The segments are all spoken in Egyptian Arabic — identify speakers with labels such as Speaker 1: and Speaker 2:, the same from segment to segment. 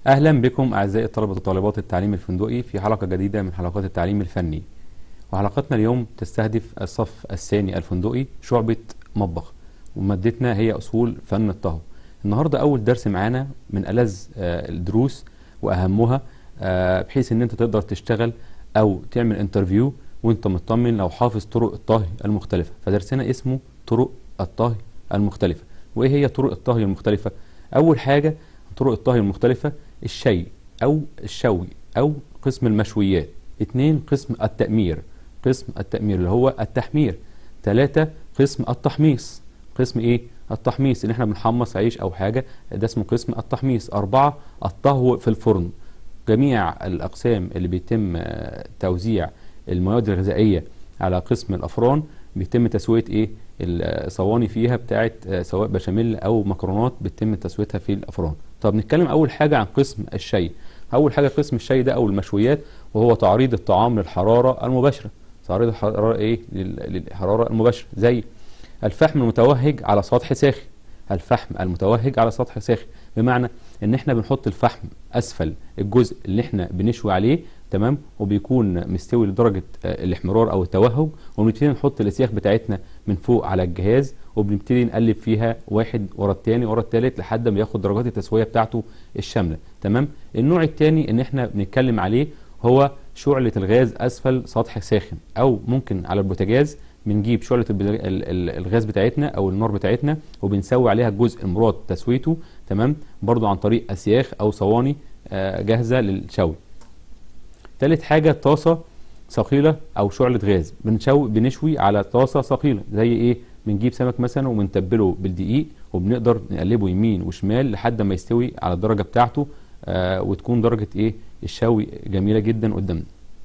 Speaker 1: أهلا بكم أعزائي الطلبة وطالبات التعليم الفندقي في حلقة جديدة من حلقات التعليم الفني وحلقتنا اليوم تستهدف الصف الثاني الفندقي شعبة مطبخ ومادتنا هي أصول فن الطهو النهاردة أول درس معانا من ألذ آه، الدروس وأهمها آه، بحيث إن أنت تقدر تشتغل أو تعمل انترفيو وأنت مطمن لو حافظ طرق الطهي المختلفة فدرسنا اسمه طرق الطهي المختلفة وإيه هي طرق الطهي المختلفة؟ أول حاجة طرق الطهي المختلفة الشي أو الشوي أو قسم المشويات اتنين قسم التأمير قسم التأمير اللي هو التحمير تلاتة قسم التحميص قسم ايه التحميص ان احنا بنحمص عيش او حاجة ده اسمه قسم التحميص أربعة الطهو في الفرن جميع الأقسام اللي بيتم آه، توزيع المواد الغذائية على قسم الأفران بيتم تسوية ايه الصواني فيها بتاعت آه، سواء بشاميل او مكرونات بيتم تسويتها في الافران طب نتكلم اول حاجة عن قسم الشي اول حاجة قسم الشي ده او المشويات وهو تعريض الطعام للحرارة المباشرة تعريض الحرارة ايه لل- للحرارة المباشرة زي الفحم المتوهج على سطح ساخن الفحم المتوهج على سطح ساخن بمعنى ان احنا بنحط الفحم اسفل الجزء اللي احنا بنشوي عليه تمام وبيكون مستوي لدرجه آه، الاحمرار او التوهج ونبتدي نحط الاسياخ بتاعتنا من فوق على الجهاز وبنبتدي نقلب فيها واحد ورا التاني ورا التالت لحد ما ياخد درجات التسويه بتاعته الشامله تمام النوع التاني ان احنا بنتكلم عليه هو شعله الغاز اسفل سطح ساخن او ممكن على البوتاجاز بنجيب شعلة البت- ال- ال- الغاز بتاعتنا او النار بتاعتنا وبنسوي عليها الجزء المراد تسويته تمام برضو عن طريق اسياخ او صواني آه، جاهزة للشوي تالت حاجة طاسة ثقيلة او شعلة غاز بنشوي بنشوي على طاسة ثقيلة زي ايه بنجيب سمك مثلا وبنتبله بالدقيق وبنقدر نقلبه يمين وشمال لحد ما يستوي على الدرجة بتاعته آه وتكون درجة ايه الشوي جميلة جدا قدامنا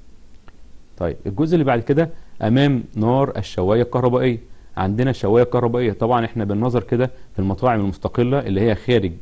Speaker 1: طيب الجزء اللي بعد كده امام نار الشوايه الكهربائيه عندنا الشوايه الكهربائيه طبعا احنا بالنظر كده في المطاعم المستقله اللي هي خارج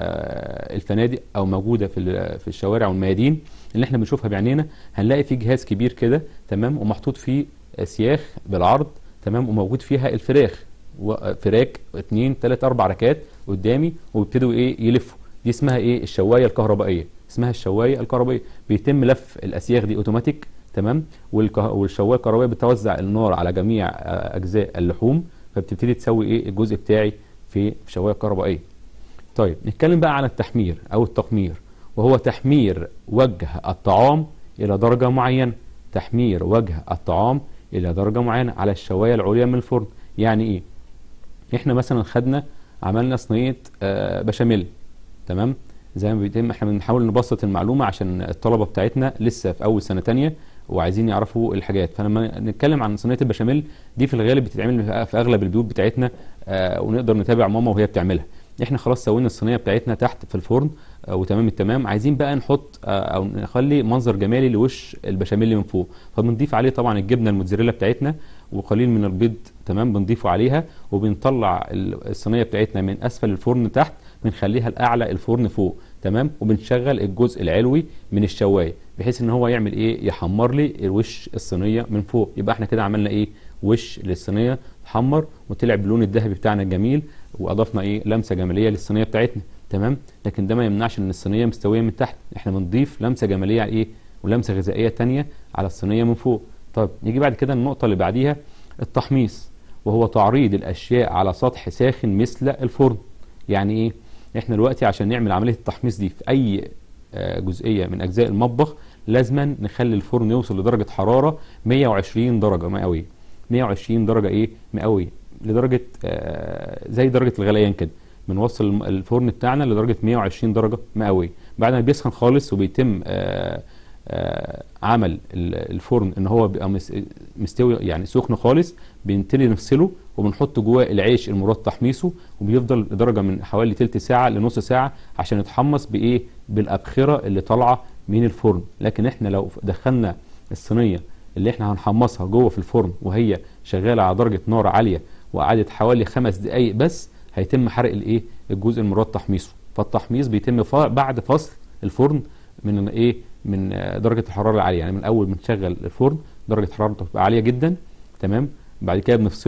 Speaker 1: آه، الفنادق او موجوده في ال- في الشوارع والميادين اللي احنا بنشوفها بعينينا هنلاقي في جهاز كبير كده تمام ومحطوط فيه سياخ بالعرض تمام وموجود فيها الفراخ و- فراك اتنين تلات اربع ركات قدامي وبيبتدوا ايه يلفوا دي اسمها ايه الشوايه الكهربائيه اسمها الشوايه الكهربائيه بيتم لف الاسياخ دي اوتوماتيك تمام والكه... والشوايه الكهربائيه بتوزع النار على جميع آه، اجزاء اللحوم فبتبتدي تسوي ايه الجزء بتاعي في الشوايه الكهربائيه طيب نتكلم بقى عن التحمير او التقمير وهو تحمير وجه الطعام الى درجه معينه تحمير وجه الطعام الى درجه معينه على الشوايه العليا من الفرن يعني ايه احنا مثلا خدنا عملنا صينيه آه، بشاميل تمام زي ما بيتم احنا بنحاول نبسط المعلومه عشان الطلبه بتاعتنا لسه في اول سنه تانية وعايزين يعرفوا الحاجات فلما نتكلم عن صينيه البشاميل دي في الغالب بتتعمل في- في اغلب البيوت بتاعتنا آه ونقدر نتابع ماما وهي بتعملها احنا خلاص سوينا الصينيه بتاعتنا تحت في الفرن آه وتمام التمام عايزين بقى نحط آه او نخلي منظر جمالي لوش البشاميل اللي من فوق فبنضيف عليه طبعا الجبنه الموتزاريلا بتاعتنا وقليل من البيض تمام بنضيفه عليها وبنطلع ال- الصينيه بتاعتنا من اسفل الفرن تحت بنخليها الاعلى الفرن فوق تمام وبنشغل الجزء العلوي من الشوايه بحيث ان هو يعمل ايه يحمر لي الوش الصينيه من فوق يبقى احنا كده عملنا ايه وش للصينيه حمر وطلع باللون الذهبي بتاعنا الجميل واضفنا ايه لمسه جماليه للصينيه بتاعتنا تمام لكن ده ما يمنعش ان الصينيه مستويه من تحت احنا بنضيف لمسه جماليه على ايه ولمسه غذائيه تانية على الصينيه من فوق طيب نيجي بعد كده النقطه اللي بعديها التحميص وهو تعريض الاشياء على سطح ساخن مثل الفرن يعني ايه احنا دلوقتي عشان نعمل عمليه التحميص دي في اي آه، جزئيه من اجزاء المطبخ لازما نخلي الفرن يوصل لدرجه حراره 120 درجه مئويه 120 درجه ايه مئويه لدرجه آه، زي درجه الغليان كده بنوصل الم- الفرن بتاعنا لدرجه 120 درجه مئويه بعد ما بيسخن خالص وبيتم آه، آه، عمل ال- الفرن ان هو بيبقى مس- مستوي يعني سخن خالص بنبتدي نفصله وبنحط جواه العيش المراد تحميصه وبيفضل لدرجه من حوالي تلت ساعه لنص ساعه عشان يتحمص بايه بالابخره اللي طالعه من الفرن لكن احنا لو دخلنا الصينيه اللي احنا هنحمصها جوه في الفرن وهي شغاله على درجه نار عاليه وقعدت حوالي خمس دقائق بس هيتم حرق الايه الجزء المراد تحميصه فالتحميص بيتم ف- بعد فصل الفرن من ايه من آه، درجه الحراره العاليه يعني من اول بنشغل الفرن درجه حرارته بتبقى عاليه جدا تمام بعد كده بنفصله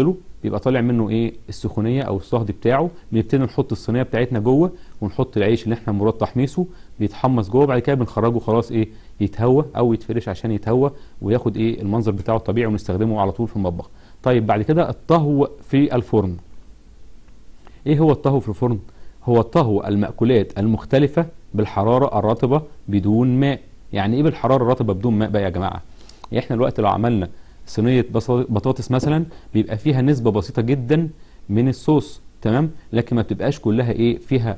Speaker 1: بيبقى طالع منه ايه السخونيه او الصهد بتاعه بنبتدي نحط الصينيه بتاعتنا جوه ونحط العيش اللي احنا مراد تحميصه بيتحمص جوه بعد كده بنخرجه خلاص ايه يتهوى او يتفرش عشان يتهوى وياخد ايه المنظر بتاعه الطبيعي ونستخدمه على طول في المطبخ طيب بعد كده الطهو في الفرن ايه هو الطهو في الفرن هو طهو المأكولات المختلفة بالحرارة الرطبة بدون ماء يعني ايه بالحرارة الرطبة بدون ماء بقى يا جماعة يعني احنا دلوقتي لو عملنا صينية بص- بطاطس مثلا بيبقى فيها نسبة بسيطة جدا من الصوص تمام لكن ما بتبقاش كلها ايه فيها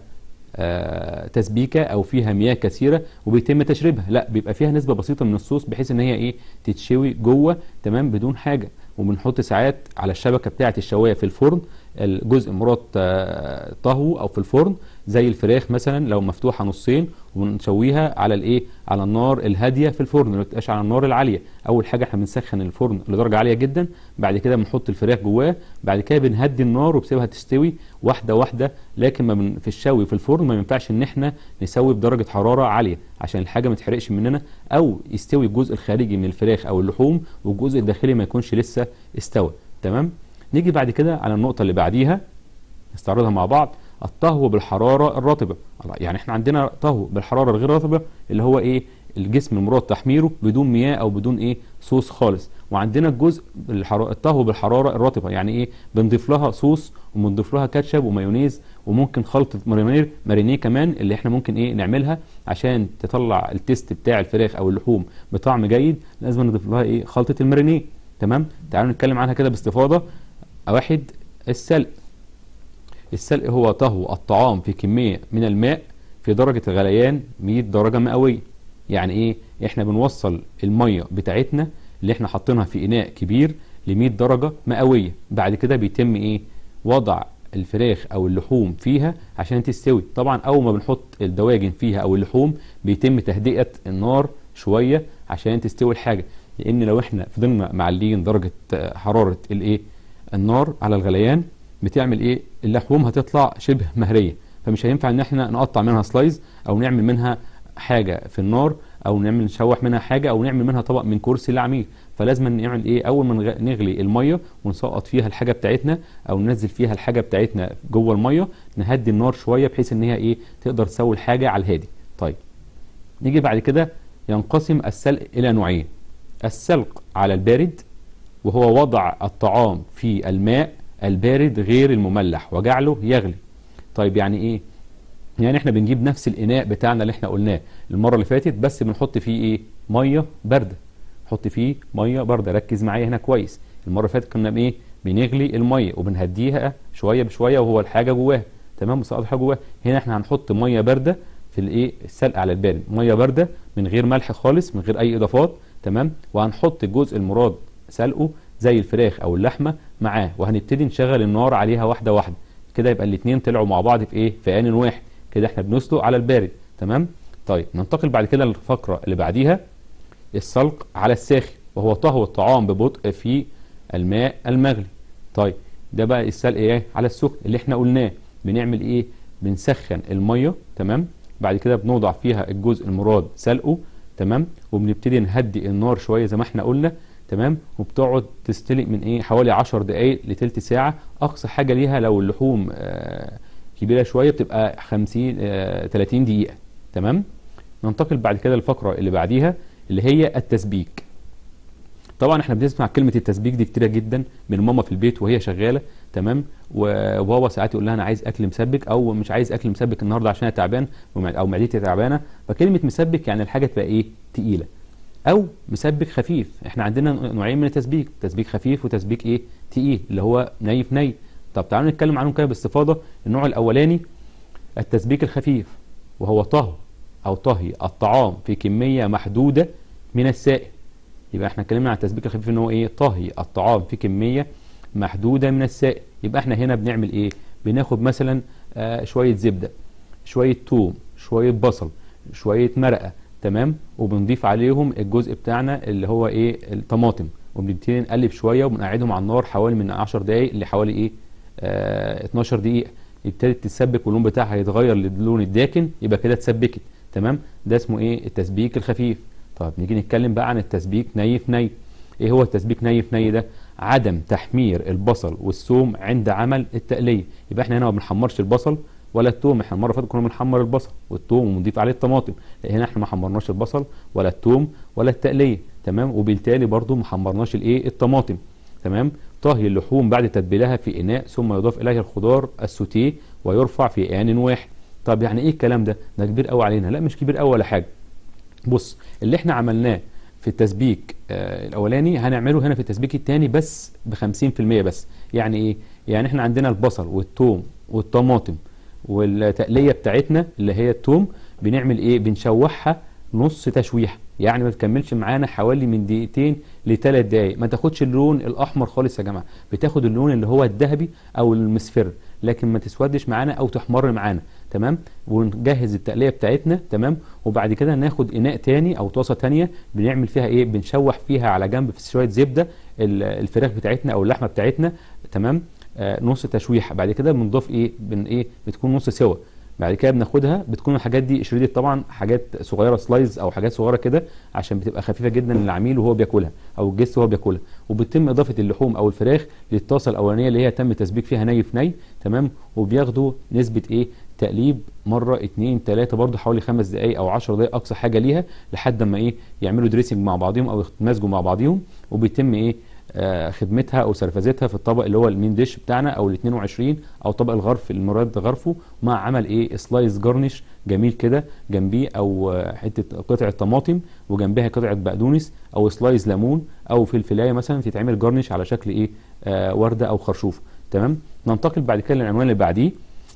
Speaker 1: آه تسبيكة او فيها مياه كثيرة وبيتم تشريبها لا بيبقى فيها نسبة بسيطة من الصوص بحيث ان هي ايه تتشوي جوه تمام بدون حاجة وبنحط ساعات على الشبكة بتاعة الشواية في الفرن الجزء مراد آه، طهو او في الفرن زي الفراخ مثلا لو مفتوحه نصين وبنشويها على الايه على النار الهاديه في الفرن ما تبقاش على النار العاليه اول حاجه احنا بنسخن الفرن لدرجه عاليه جدا بعد كده بنحط الفراخ جواه بعد كده بنهدي النار وبسيبها تستوي واحده واحده لكن ما بن في الشوي في الفرن ما ينفعش ان احنا نسوي بدرجه حراره عاليه عشان الحاجه ما تحرقش مننا او يستوي الجزء الخارجي من الفراخ او اللحوم والجزء الداخلي ما يكونش لسه استوى تمام نيجي بعد كده على النقطه اللي بعديها نستعرضها مع بعض الطهو بالحراره الرطبه الله، يعني احنا عندنا طهو بالحراره الغير رطبه اللي هو ايه الجسم المراد تحميره بدون مياه او بدون ايه صوص خالص وعندنا الجزء بالحرارة الطهو بالحراره الرطبه يعني ايه بنضيف لها صوص وبنضيف لها كاتشب ومايونيز وممكن خلطه مارينير مارينيه كمان اللي احنا ممكن ايه نعملها عشان تطلع التيست بتاع الفراخ او اللحوم بطعم جيد لازم نضيف لها ايه خلطه المارينيه تمام تعالوا نتكلم عنها كده باستفاضه واحد السلق السلق هو طهو الطعام في كمية من الماء في درجة غليان 100 درجة مئوية يعني ايه احنا بنوصل المية بتاعتنا اللي احنا حاطينها في اناء كبير ل 100 درجة مئوية بعد كده بيتم ايه وضع الفراخ او اللحوم فيها عشان تستوي طبعا اول ما بنحط الدواجن فيها او اللحوم بيتم تهدئة النار شوية عشان تستوي الحاجة لان لو احنا فضلنا معلين درجة آه، حرارة الايه النار على الغليان بتعمل ايه اللحوم هتطلع شبه مهريه فمش هينفع ان احنا نقطع منها سلايز او نعمل منها حاجه في النار او نعمل نشوح منها حاجه او نعمل منها طبق من كرسي العميل فلازم نعمل ايه اول ما نغ- نغلي الميه ونسقط فيها الحاجه بتاعتنا او ننزل فيها الحاجه بتاعتنا جوه الميه نهدي النار شويه بحيث ان هي ايه تقدر تسوي الحاجه على الهادي طيب نيجي بعد كده ينقسم السلق الى نوعين السلق على البارد وهو وضع الطعام في الماء البارد غير المملح وجعله يغلي طيب يعني ايه يعني احنا بنجيب نفس الاناء بتاعنا اللي احنا قلناه المره اللي فاتت بس بنحط فيه ايه ميه بارده نحط فيه ميه بارده ركز معايا هنا كويس المره اللي فاتت كنا بايه بنغلي الميه وبنهديها شويه بشويه وهو الحاجه جواها تمام مسقط حاجه جواها هنا احنا هنحط ميه بارده في الايه السلق على البارد ميه بارده من غير ملح خالص من غير اي اضافات تمام وهنحط الجزء المراد سلقه زي الفراخ او اللحمه معاه وهنبتدي نشغل النار عليها واحده واحده كده يبقى الاثنين طلعوا مع بعض في ايه في ان واحد كده احنا بنسلق على البارد تمام طيب ننتقل بعد كده للفقره اللي بعديها السلق على الساخن وهو طهو الطعام ببطء في الماء المغلي طيب ده بقى السلق ايه على السخن اللي احنا قلناه بنعمل ايه بنسخن الميه تمام بعد كده بنوضع فيها الجزء المراد سلقه تمام وبنبتدي نهدي النار شويه زي ما احنا قلنا تمام وبتقعد تستلق من ايه حوالي 10 دقائق لتلت ساعه اقصى حاجه ليها لو اللحوم آه كبيره شويه بتبقى 50 آه 30 دقيقه تمام ننتقل بعد كده للفقره اللي بعديها اللي هي التسبيك طبعا احنا بنسمع كلمه التسبيك دي كتيره جدا من ماما في البيت وهي شغاله تمام وبابا ساعات يقول لها انا عايز اكل مسبك او مش عايز اكل مسبك النهارده عشان انا تعبان ومع- او معدتي تعبانه فكلمه مسبك يعني الحاجه تبقى ايه تقيله او مسبك خفيف احنا عندنا نوعين من التسبيك تسبيك خفيف وتسبيك ايه تقيل اللي هو ني في ني طب تعالوا نتكلم عنهم كده باستفاضه النوع الاولاني التسبيك الخفيف وهو طهو او طهي الطعام في كميه محدوده من السائل يبقى احنا اتكلمنا عن التسبيك الخفيف ان هو ايه طهي الطعام في كميه محدوده من السائل يبقى احنا هنا بنعمل ايه بناخد مثلا آه شويه زبده شويه توم شويه بصل شويه مرقه تمام وبنضيف عليهم الجزء بتاعنا اللي هو ايه الطماطم وبنبتدي نقلب شويه وبنقعدهم على النار حوالي من 10 دقائق لحوالي ايه آه 12 دقيقه ابتدت تتسبك واللون بتاعها هيتغير للون الداكن يبقى كده اتسبكت تمام ده اسمه ايه التسبيك الخفيف طب نيجي نتكلم بقى عن التسبيك ني في ني ايه هو التسبيك ني في ني ده عدم تحمير البصل والثوم عند عمل التقليه يبقى احنا هنا ما بنحمرش البصل ولا الثوم احنا المره اللي فاتت كنا بنحمر البصل والثوم ونضيف عليه الطماطم هنا احنا ما حمرناش البصل ولا الثوم ولا التقليه تمام وبالتالي برضو ما حمرناش الايه الطماطم تمام طهي اللحوم بعد تتبيلها في اناء ثم يضاف اليه الخضار السوتيه ويرفع في ان واحد طب يعني ايه الكلام ده ده كبير قوي علينا لا مش كبير قوي ولا حاجه بص اللي احنا عملناه في التسبيك آه الاولاني هنعمله هنا في التسبيك الثاني بس ب 50% بس يعني ايه يعني احنا عندنا البصل والثوم والطماطم والتقليه بتاعتنا اللي هي الثوم بنعمل ايه بنشوحها نص تشويحه يعني ما تكملش معانا حوالي من دقيقتين لثلاث دقايق ما تاخدش اللون الاحمر خالص يا جماعه بتاخد اللون اللي هو الذهبي او المصفر لكن ما تسودش معانا او تحمر معانا تمام ونجهز التقليه بتاعتنا تمام وبعد كده ناخد اناء تاني او طاسه تانية بنعمل فيها ايه بنشوح فيها على جنب في شويه زبده الفراخ بتاعتنا او اللحمه بتاعتنا تمام آه نص تشويحه بعد كده بنضيف ايه بن ايه بتكون نص سوا بعد كده بناخدها بتكون الحاجات دي شريدة طبعا حاجات صغيره سلايز او حاجات صغيره كده عشان بتبقى خفيفه جدا للعميل وهو بياكلها او الجست وهو بياكلها وبتتم اضافه اللحوم او الفراخ للطاسه الاولانيه اللي هي تم تسبيك فيها ني في ني تمام وبياخدوا نسبه ايه تقليب مره اتنين تلاته برضه حوالي خمس دقائق او 10 دقائق اقصى حاجه ليها لحد ما ايه يعملوا دريسنج مع بعضهم او يتمازجوا مع بعضهم وبيتم ايه آه خدمتها او سرفازتها في الطبق اللي هو المين ديش بتاعنا او ال 22 او طبق الغرف المراد غرفه مع عمل ايه سلايس جارنش جميل كده جنبيه او آه حته قطعه طماطم وجنبها قطعه بقدونس او سلايس ليمون او فلفلايه مثلا تتعمل جارنش على شكل ايه آه ورده او خرشوف تمام ننتقل بعد كده للعنوان اللي بعديه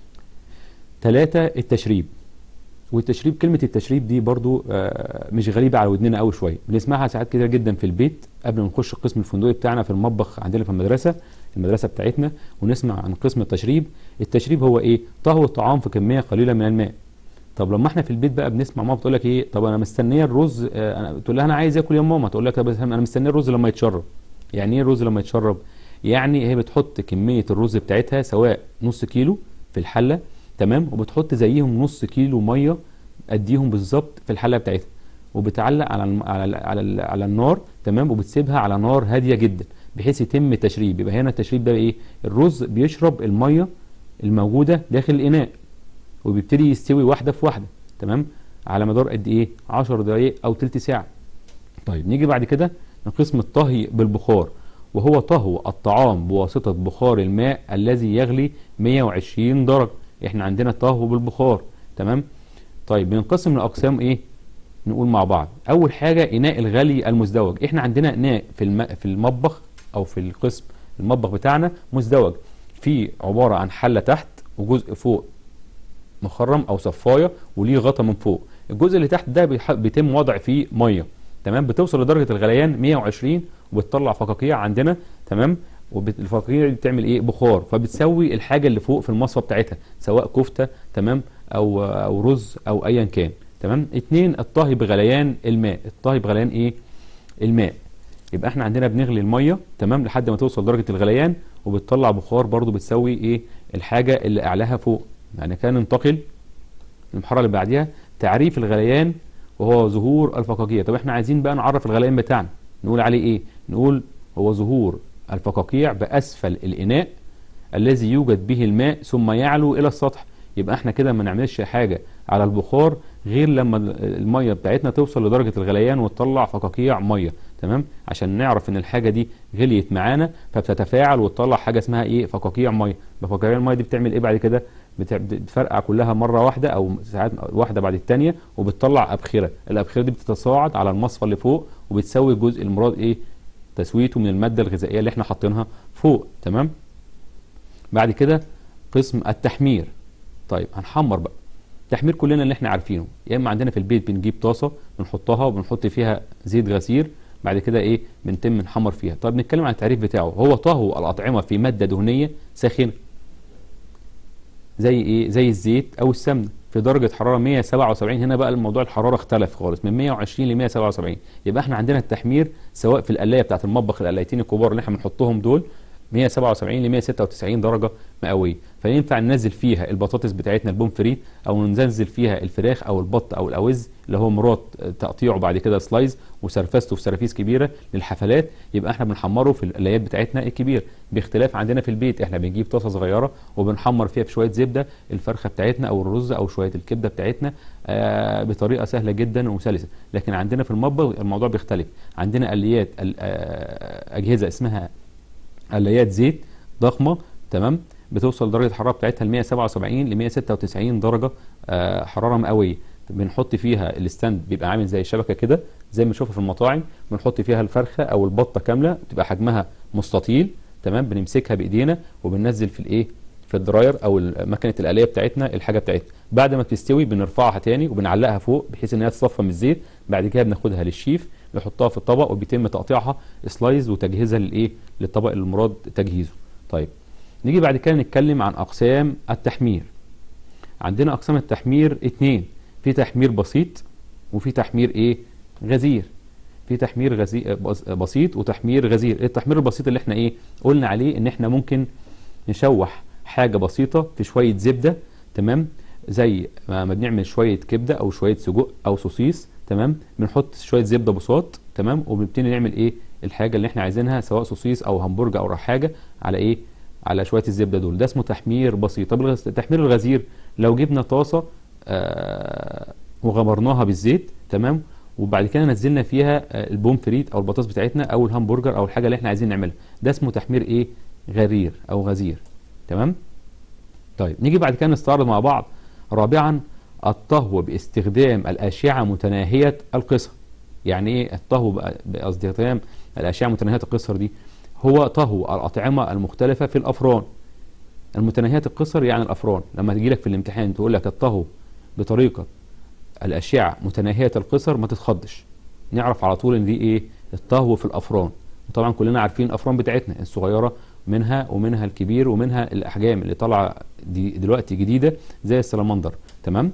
Speaker 1: ثلاثة التشريب والتشريب كلمة التشريب دي برضو آه مش غريبة على ودننا قوي شوية بنسمعها ساعات كتير جدا في البيت قبل ما نخش القسم الفندقي بتاعنا في المطبخ عندنا في المدرسة المدرسة بتاعتنا ونسمع عن قسم التشريب التشريب هو ايه طهو الطعام في كمية قليلة من الماء طب لما احنا في البيت بقى بنسمع ماما بتقول لك ايه طب انا مستنيه الرز آه انا تقول لها انا عايز اكل يا ماما تقول لك طب انا مستنيه الرز لما يتشرب يعني ايه الرز لما يتشرب يعني هي بتحط كميه الرز بتاعتها سواء نص كيلو في الحله تمام وبتحط زيهم نص كيلو ميه اديهم بالظبط في الحله بتاعتها وبتعلق على الم... على ال... على ال... على النار تمام وبتسيبها على نار هاديه جدا بحيث يتم التشريب يبقى هنا التشريب ده ايه الرز بيشرب الميه الموجوده داخل الاناء وبيبتدي يستوي واحده في واحده تمام على مدار قد ايه 10 دقائق او تلت ساعه طيب نيجي بعد كده لقسم الطهي بالبخار وهو طهو الطعام بواسطه بخار الماء الذي يغلي 120 درجه احنا عندنا طهو بالبخار تمام طيب بنقسم الاقسام ايه نقول مع بعض اول حاجه اناء الغلي المزدوج احنا عندنا اناء في الم... في المطبخ او في القسم المطبخ بتاعنا مزدوج في عباره عن حله تحت وجزء فوق مخرم او صفايه وليه غطا من فوق الجزء اللي تحت ده بيح... بيتم وضع فيه ميه تمام بتوصل لدرجه الغليان 120 وبتطلع فقاقيع عندنا تمام والفقاقيع دي بتعمل ايه بخار فبتسوي الحاجه اللي فوق في المصفى بتاعتها سواء كفته تمام او او رز او ايا كان تمام اتنين الطهي بغليان الماء الطهي بغليان ايه الماء يبقى احنا عندنا بنغلي الميه تمام لحد ما توصل درجه الغليان وبتطلع بخار برضو بتسوي ايه الحاجه اللي اعلاها فوق يعني كان ننتقل للمرحله اللي بعديها تعريف الغليان وهو ظهور الفقاقيع طب احنا عايزين بقى نعرف الغليان بتاعنا نقول عليه ايه نقول هو ظهور الفقاقيع باسفل الاناء الذي يوجد به الماء ثم يعلو الى السطح يبقى احنا كده ما نعملش حاجه على البخار غير لما الميه بتاعتنا توصل لدرجه الغليان وتطلع فقاقيع ميه تمام عشان نعرف ان الحاجه دي غليت معانا فبتتفاعل وتطلع حاجه اسمها ايه فقاقيع ميه فقاقيع الميه دي بتعمل ايه بعد كده بتفرقع كلها مره واحده او ساعات واحده بعد الثانيه وبتطلع ابخره الابخره دي بتتصاعد على المصفى اللي فوق وبتسوي الجزء المراد ايه تسويته من الماده الغذائيه اللي احنا حاطينها فوق تمام بعد كده قسم التحمير طيب هنحمر بقى التحمير كلنا اللي احنا عارفينه يا اما عندنا في البيت بنجيب طاسه بنحطها وبنحط فيها زيت غسير بعد كده ايه بنتم نحمر فيها طيب نتكلم عن التعريف بتاعه هو طهو الاطعمه في ماده دهنيه ساخنه زي ايه زي الزيت او السمنه في درجه حراره 177 هنا بقى الموضوع الحراره اختلف خالص من 120 ل 177 يبقى احنا عندنا التحمير سواء في القلايه بتاعه المطبخ القلايتين الكبار اللي احنا بنحطهم دول 177 ل 196 درجه مئويه فينفع ننزل فيها البطاطس بتاعتنا البوم فريت او ننزل فيها الفراخ او البط او الاوز اللي هو مراد تقطيعه بعد كده سلايز وسرفسته في سرافيس كبيره للحفلات يبقى احنا بنحمره في القلايات بتاعتنا الكبير باختلاف عندنا في البيت احنا بنجيب طاسه صغيره وبنحمر فيها بشويه زبده الفرخه بتاعتنا او الرز او شويه الكبده بتاعتنا آه بطريقه سهله جدا وسلسه لكن عندنا في المطبخ الموضوع بيختلف عندنا اليات آه اجهزه اسمها قلايات زيت ضخمه تمام بتوصل درجه الحراره بتاعتها ل 177 ل 196 درجه آه حراره مئويه بنحط فيها الستاند بيبقى عامل زي الشبكه كده زي ما بنشوفها في المطاعم بنحط فيها الفرخه او البطه كامله بتبقى حجمها مستطيل تمام بنمسكها بايدينا وبننزل في الايه في الدراير او مكنه القلايه بتاعتنا الحاجه بتاعتنا بعد ما بتستوي بنرفعها تاني وبنعلقها فوق بحيث ان هي تصفى من الزيت بعد كده بناخدها للشيف يحطها في الطبق وبيتم تقطيعها سلايز وتجهيزها للايه للطبق المراد تجهيزه طيب نيجي بعد كده نتكلم عن اقسام التحمير عندنا اقسام التحمير اتنين في تحمير بسيط وفي تحمير ايه غزير في تحمير غزي... بسيط وتحمير غزير التحمير البسيط اللي احنا ايه قلنا عليه ان احنا ممكن نشوح حاجه بسيطه في شويه زبده تمام زي ما بنعمل شويه كبده او شويه سجق او سوسيس تمام بنحط شويه زبده بساط تمام وبنبتدي نعمل ايه الحاجه اللي احنا عايزينها سواء سوسيس او همبرجر او حاجه على ايه على شويه الزبده دول ده اسمه تحمير بسيط طب التحمير الغزير لو جبنا طاسه آه وغمرناها بالزيت تمام وبعد كده نزلنا فيها آه البوم فريت او البطاطس بتاعتنا او الهمبرجر او الحاجه اللي احنا عايزين نعملها ده اسمه تحمير ايه غرير او غزير تمام طيب نيجي بعد كده نستعرض مع بعض رابعا الطهو باستخدام الاشعه متناهيه القصر يعني ايه الطهو باستخدام الاشعه متناهيه القصر دي هو طهو الأطعمة المختلفة في الأفران المتناهية القصر يعني الأفران لما تجي لك في الامتحان تقول لك الطهو بطريقة الأشعة متناهية القصر ما تتخضش نعرف على طول إن دي إيه الطهو في الأفران وطبعا كلنا عارفين الأفران بتاعتنا الصغيرة منها ومنها الكبير ومنها الأحجام اللي طالعة دي دلوقتي جديدة زي السلمندر تمام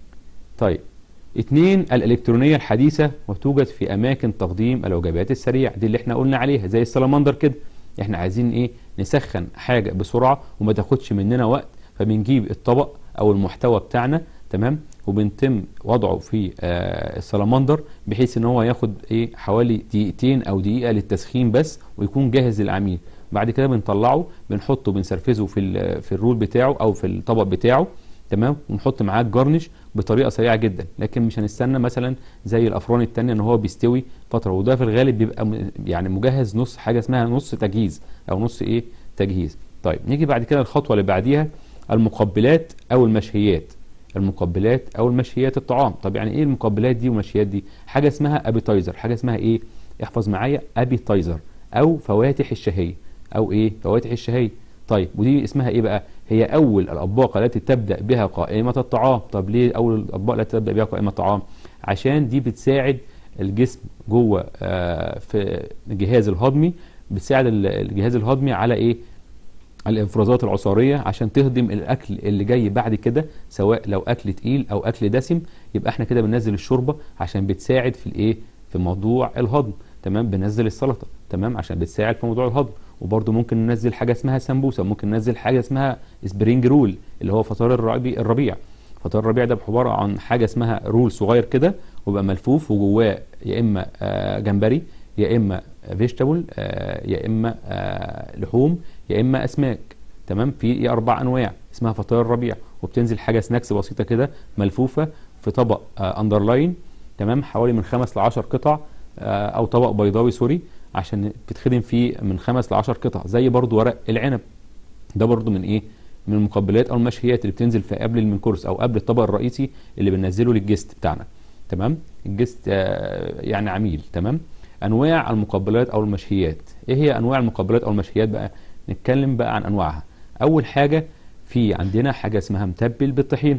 Speaker 1: طيب اتنين الالكترونيه الحديثه وتوجد في اماكن تقديم الوجبات السريع دي اللي احنا قلنا عليها زي السلمندر كده احنا عايزين ايه نسخن حاجه بسرعه وما تاخدش مننا وقت فبنجيب الطبق او المحتوى بتاعنا تمام وبنتم وضعه في آه السلمندر بحيث ان هو ياخد ايه حوالي دقيقتين او دقيقه للتسخين بس ويكون جاهز للعميل بعد كده بنطلعه بنحطه بنسرفزه في في الرول بتاعه او في الطبق بتاعه تمام ونحط معاه الجرنش بطريقه سريعه جدا لكن مش هنستنى مثلا زي الافران التانية ان هو بيستوي فتره وده في الغالب بيبقى يعني مجهز نص حاجه اسمها نص تجهيز او نص ايه تجهيز طيب نيجي بعد كده الخطوه اللي بعديها المقبلات او المشهيات المقبلات او المشهيات الطعام طب يعني ايه المقبلات دي والمشهيات دي حاجه اسمها ابيتايزر حاجه اسمها ايه احفظ معايا ابيتايزر او فواتح الشهيه او ايه فواتح الشهيه طيب ودي اسمها ايه بقى هي اول الاطباق التي تبدا بها قائمه الطعام طب ليه اول الاطباق التي تبدا بها قائمه الطعام عشان دي بتساعد الجسم جوه آه في الجهاز الهضمي بتساعد الجهاز الهضمي على ايه الافرازات العصاريه عشان تهضم الاكل اللي جاي بعد كده سواء لو اكل تقيل او اكل دسم يبقى احنا كده بننزل الشوربه عشان بتساعد في الايه في موضوع الهضم تمام بننزل السلطه تمام عشان بتساعد في موضوع الهضم وبرده ممكن ننزل حاجه اسمها سمبوسه ممكن ننزل حاجه اسمها سبرينج رول اللي هو فطار الربيع الربيع فطار الربيع ده عباره عن حاجه اسمها رول صغير كده ويبقى ملفوف وجواه يا اما آه جمبري يا اما فيجيتابل آه يا اما آه لحوم يا اما اسماك تمام في اربع انواع اسمها فطار الربيع وبتنزل حاجه سناكس بسيطه كده ملفوفه في طبق اندرلاين تمام حوالي من خمس ل 10 قطع او طبق بيضاوي سوري عشان بتخدم فيه من خمس ل 10 قطع زي برضو ورق العنب ده برضو من ايه من المقبلات او المشهيات اللي بتنزل في قبل المنكورس او قبل الطبق الرئيسي اللي بننزله للجست بتاعنا تمام الجست آه يعني عميل تمام انواع المقبلات او المشهيات ايه هي انواع المقبلات او المشهيات بقى نتكلم بقى عن انواعها اول حاجه في عندنا حاجه اسمها متبل بالطحين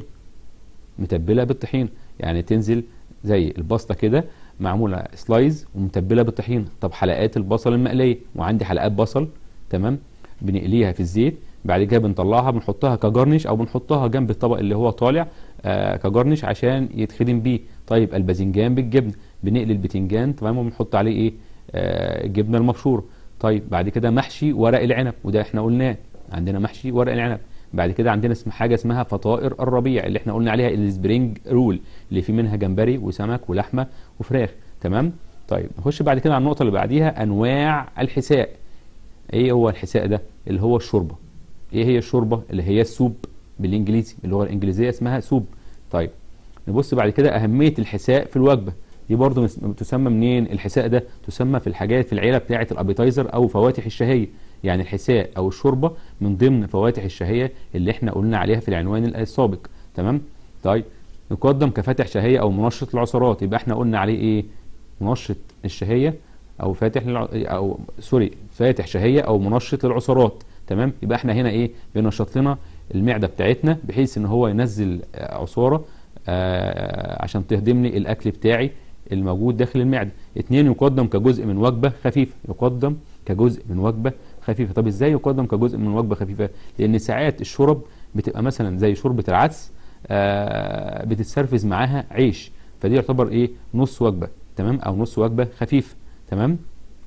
Speaker 1: متبله بالطحين يعني تنزل زي الباستا كده معموله سلايز ومتبله بالطحينه طب حلقات البصل المقليه وعندي حلقات بصل تمام بنقليها في الزيت بعد كده بنطلعها بنحطها كجرنش او بنحطها جنب الطبق اللي هو طالع آه كجرنش عشان يتخدم بيه طيب الباذنجان بالجبن بنقلي البتنجان تمام وبنحط عليه ايه آه الجبنه المبشوره طيب بعد كده محشي ورق العنب وده احنا قلناه عندنا محشي ورق العنب بعد كده عندنا اسم حاجه اسمها فطائر الربيع اللي احنا قلنا عليها السبرينج رول اللي في منها جمبري وسمك ولحمه وفراخ تمام طيب نخش بعد كده على النقطه اللي بعديها انواع الحساء ايه هو الحساء ده اللي هو الشوربه ايه هي الشوربه اللي هي السوب بالانجليزي اللغه الانجليزيه اسمها سوب طيب نبص بعد كده اهميه الحساء في الوجبه دي برضو مس- تسمى منين الحساء ده تسمى في الحاجات في العيله بتاعه الابيتايزر او فواتح الشهيه يعني الحساء او الشوربه من ضمن فواتح الشهيه اللي احنا قلنا عليها في العنوان السابق تمام طيب يقدم كفاتح شهيه او منشط العصارات يبقى احنا قلنا عليه ايه منشط الشهيه او فاتح للع... او سوري فاتح شهيه او منشط للعصارات تمام يبقى احنا هنا ايه بينشط لنا المعده بتاعتنا بحيث ان هو ينزل آه، عصاره آه، عشان تهضم لي الاكل بتاعي الموجود داخل المعده اتنين يقدم كجزء من وجبه خفيفه يقدم كجزء من وجبه خفيفه طب ازاي يقدم كجزء من وجبه خفيفه لان ساعات الشرب بتبقى مثلا زي شوربه العدس آه، بتتسرفز معاها عيش فدي يعتبر ايه نص وجبه تمام او نص وجبه خفيف تمام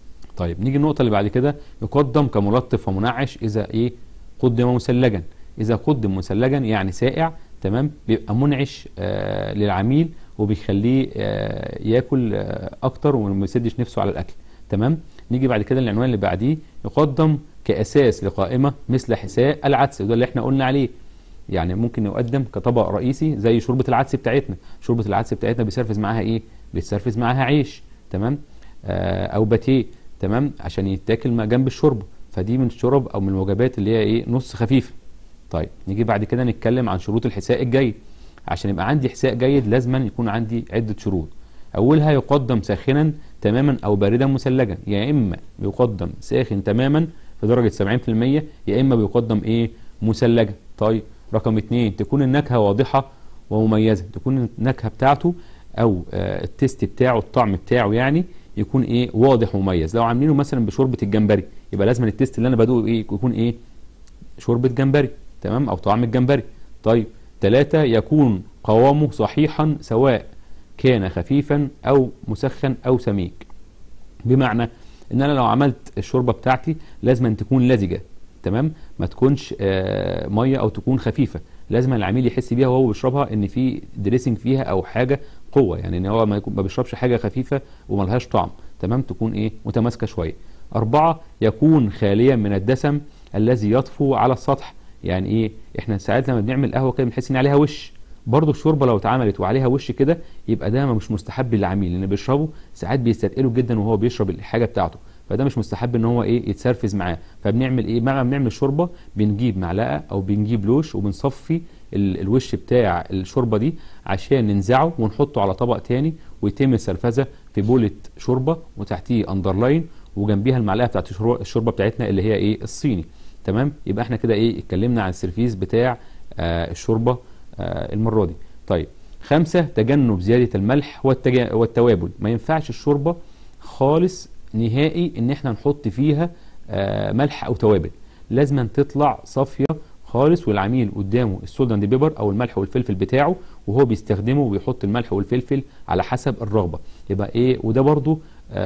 Speaker 1: طيب نيجي النقطه اللي بعد كده يقدم كملطف ومنعش اذا ايه قدم مثلجا اذا قدم مثلجا يعني سائع تمام بيبقى منعش آه للعميل وبيخليه آه ياكل آه اكتر وما يسدش نفسه على الاكل تمام نيجي بعد كده العنوان اللي بعديه يقدم كاساس لقائمه مثل حساء العدس وده اللي احنا قلنا عليه يعني ممكن يقدم كطبق رئيسي زي شوربه العدس بتاعتنا شوربه العدس بتاعتنا بيسرفز معاها ايه بيسرفز معاها عيش تمام آه او باتيه تمام عشان يتاكل ما جنب الشوربه فدي من الشرب او من الوجبات اللي هي ايه نص خفيفه طيب نيجي بعد كده نتكلم عن شروط الحساء الجيد عشان يبقى عندي حساء جيد لازما يكون عندي عده شروط اولها يقدم ساخنا تماما او باردا مثلجا يا اما بيقدم ساخن تماما في درجه 70% يا اما بيقدم ايه مثلجا طيب رقم اتنين تكون النكهه واضحه ومميزه تكون النكهه بتاعته او آه التيست بتاعه الطعم بتاعه يعني يكون ايه واضح ومميز لو عاملينه مثلا بشوربه الجمبري يبقى لازم التيست اللي انا بدوقه ايه يكون ايه شوربه جمبري تمام او طعم الجمبري طيب ثلاثة يكون قوامه صحيحا سواء كان خفيفا او مسخن او سميك بمعنى ان انا لو عملت الشوربه بتاعتي لازم أن تكون لزجه تمام ما تكونش آه ميه او تكون خفيفه لازم العميل يحس بيها وهو بيشربها ان في دريسنج فيها او حاجه قوه يعني ان هو ما, يكون ما بيشربش حاجه خفيفه وملهاش طعم تمام تكون ايه متماسكه شويه أربعة يكون خاليا من الدسم الذي يطفو على السطح يعني ايه احنا ساعات لما بنعمل قهوه كده بنحس ان عليها وش برضه الشوربه لو اتعملت وعليها وش كده يبقى ده مش مستحب للعميل لان بيشربه ساعات بيستثقله جدا وهو بيشرب الحاجه بتاعته فده مش مستحب ان هو ايه يتسرفز معاه فبنعمل ايه مع ما بنعمل الشوربه بنجيب معلقه او بنجيب لوش وبنصفي ال الوش بتاع الشوربه دي عشان ننزعه ونحطه على طبق تاني ويتم السرفزه في بوله شوربه وتحتيه اندرلاين وجنبيها المعلقه بتاعت الشوربه بتاعتنا اللي هي ايه الصيني تمام يبقى احنا كده ايه اتكلمنا عن السيرفيس بتاع آه الشوربه آه المره دي طيب خمسة تجنب زيادة الملح والتجا... والتوابل ما ينفعش الشوربة خالص نهائي ان احنا نحط فيها آه ملح او توابل لازم تطلع صافية خالص والعميل قدامه السولد اند بيبر او الملح والفلفل بتاعه وهو بيستخدمه وبيحط الملح والفلفل على حسب الرغبة يبقى ايه وده برضو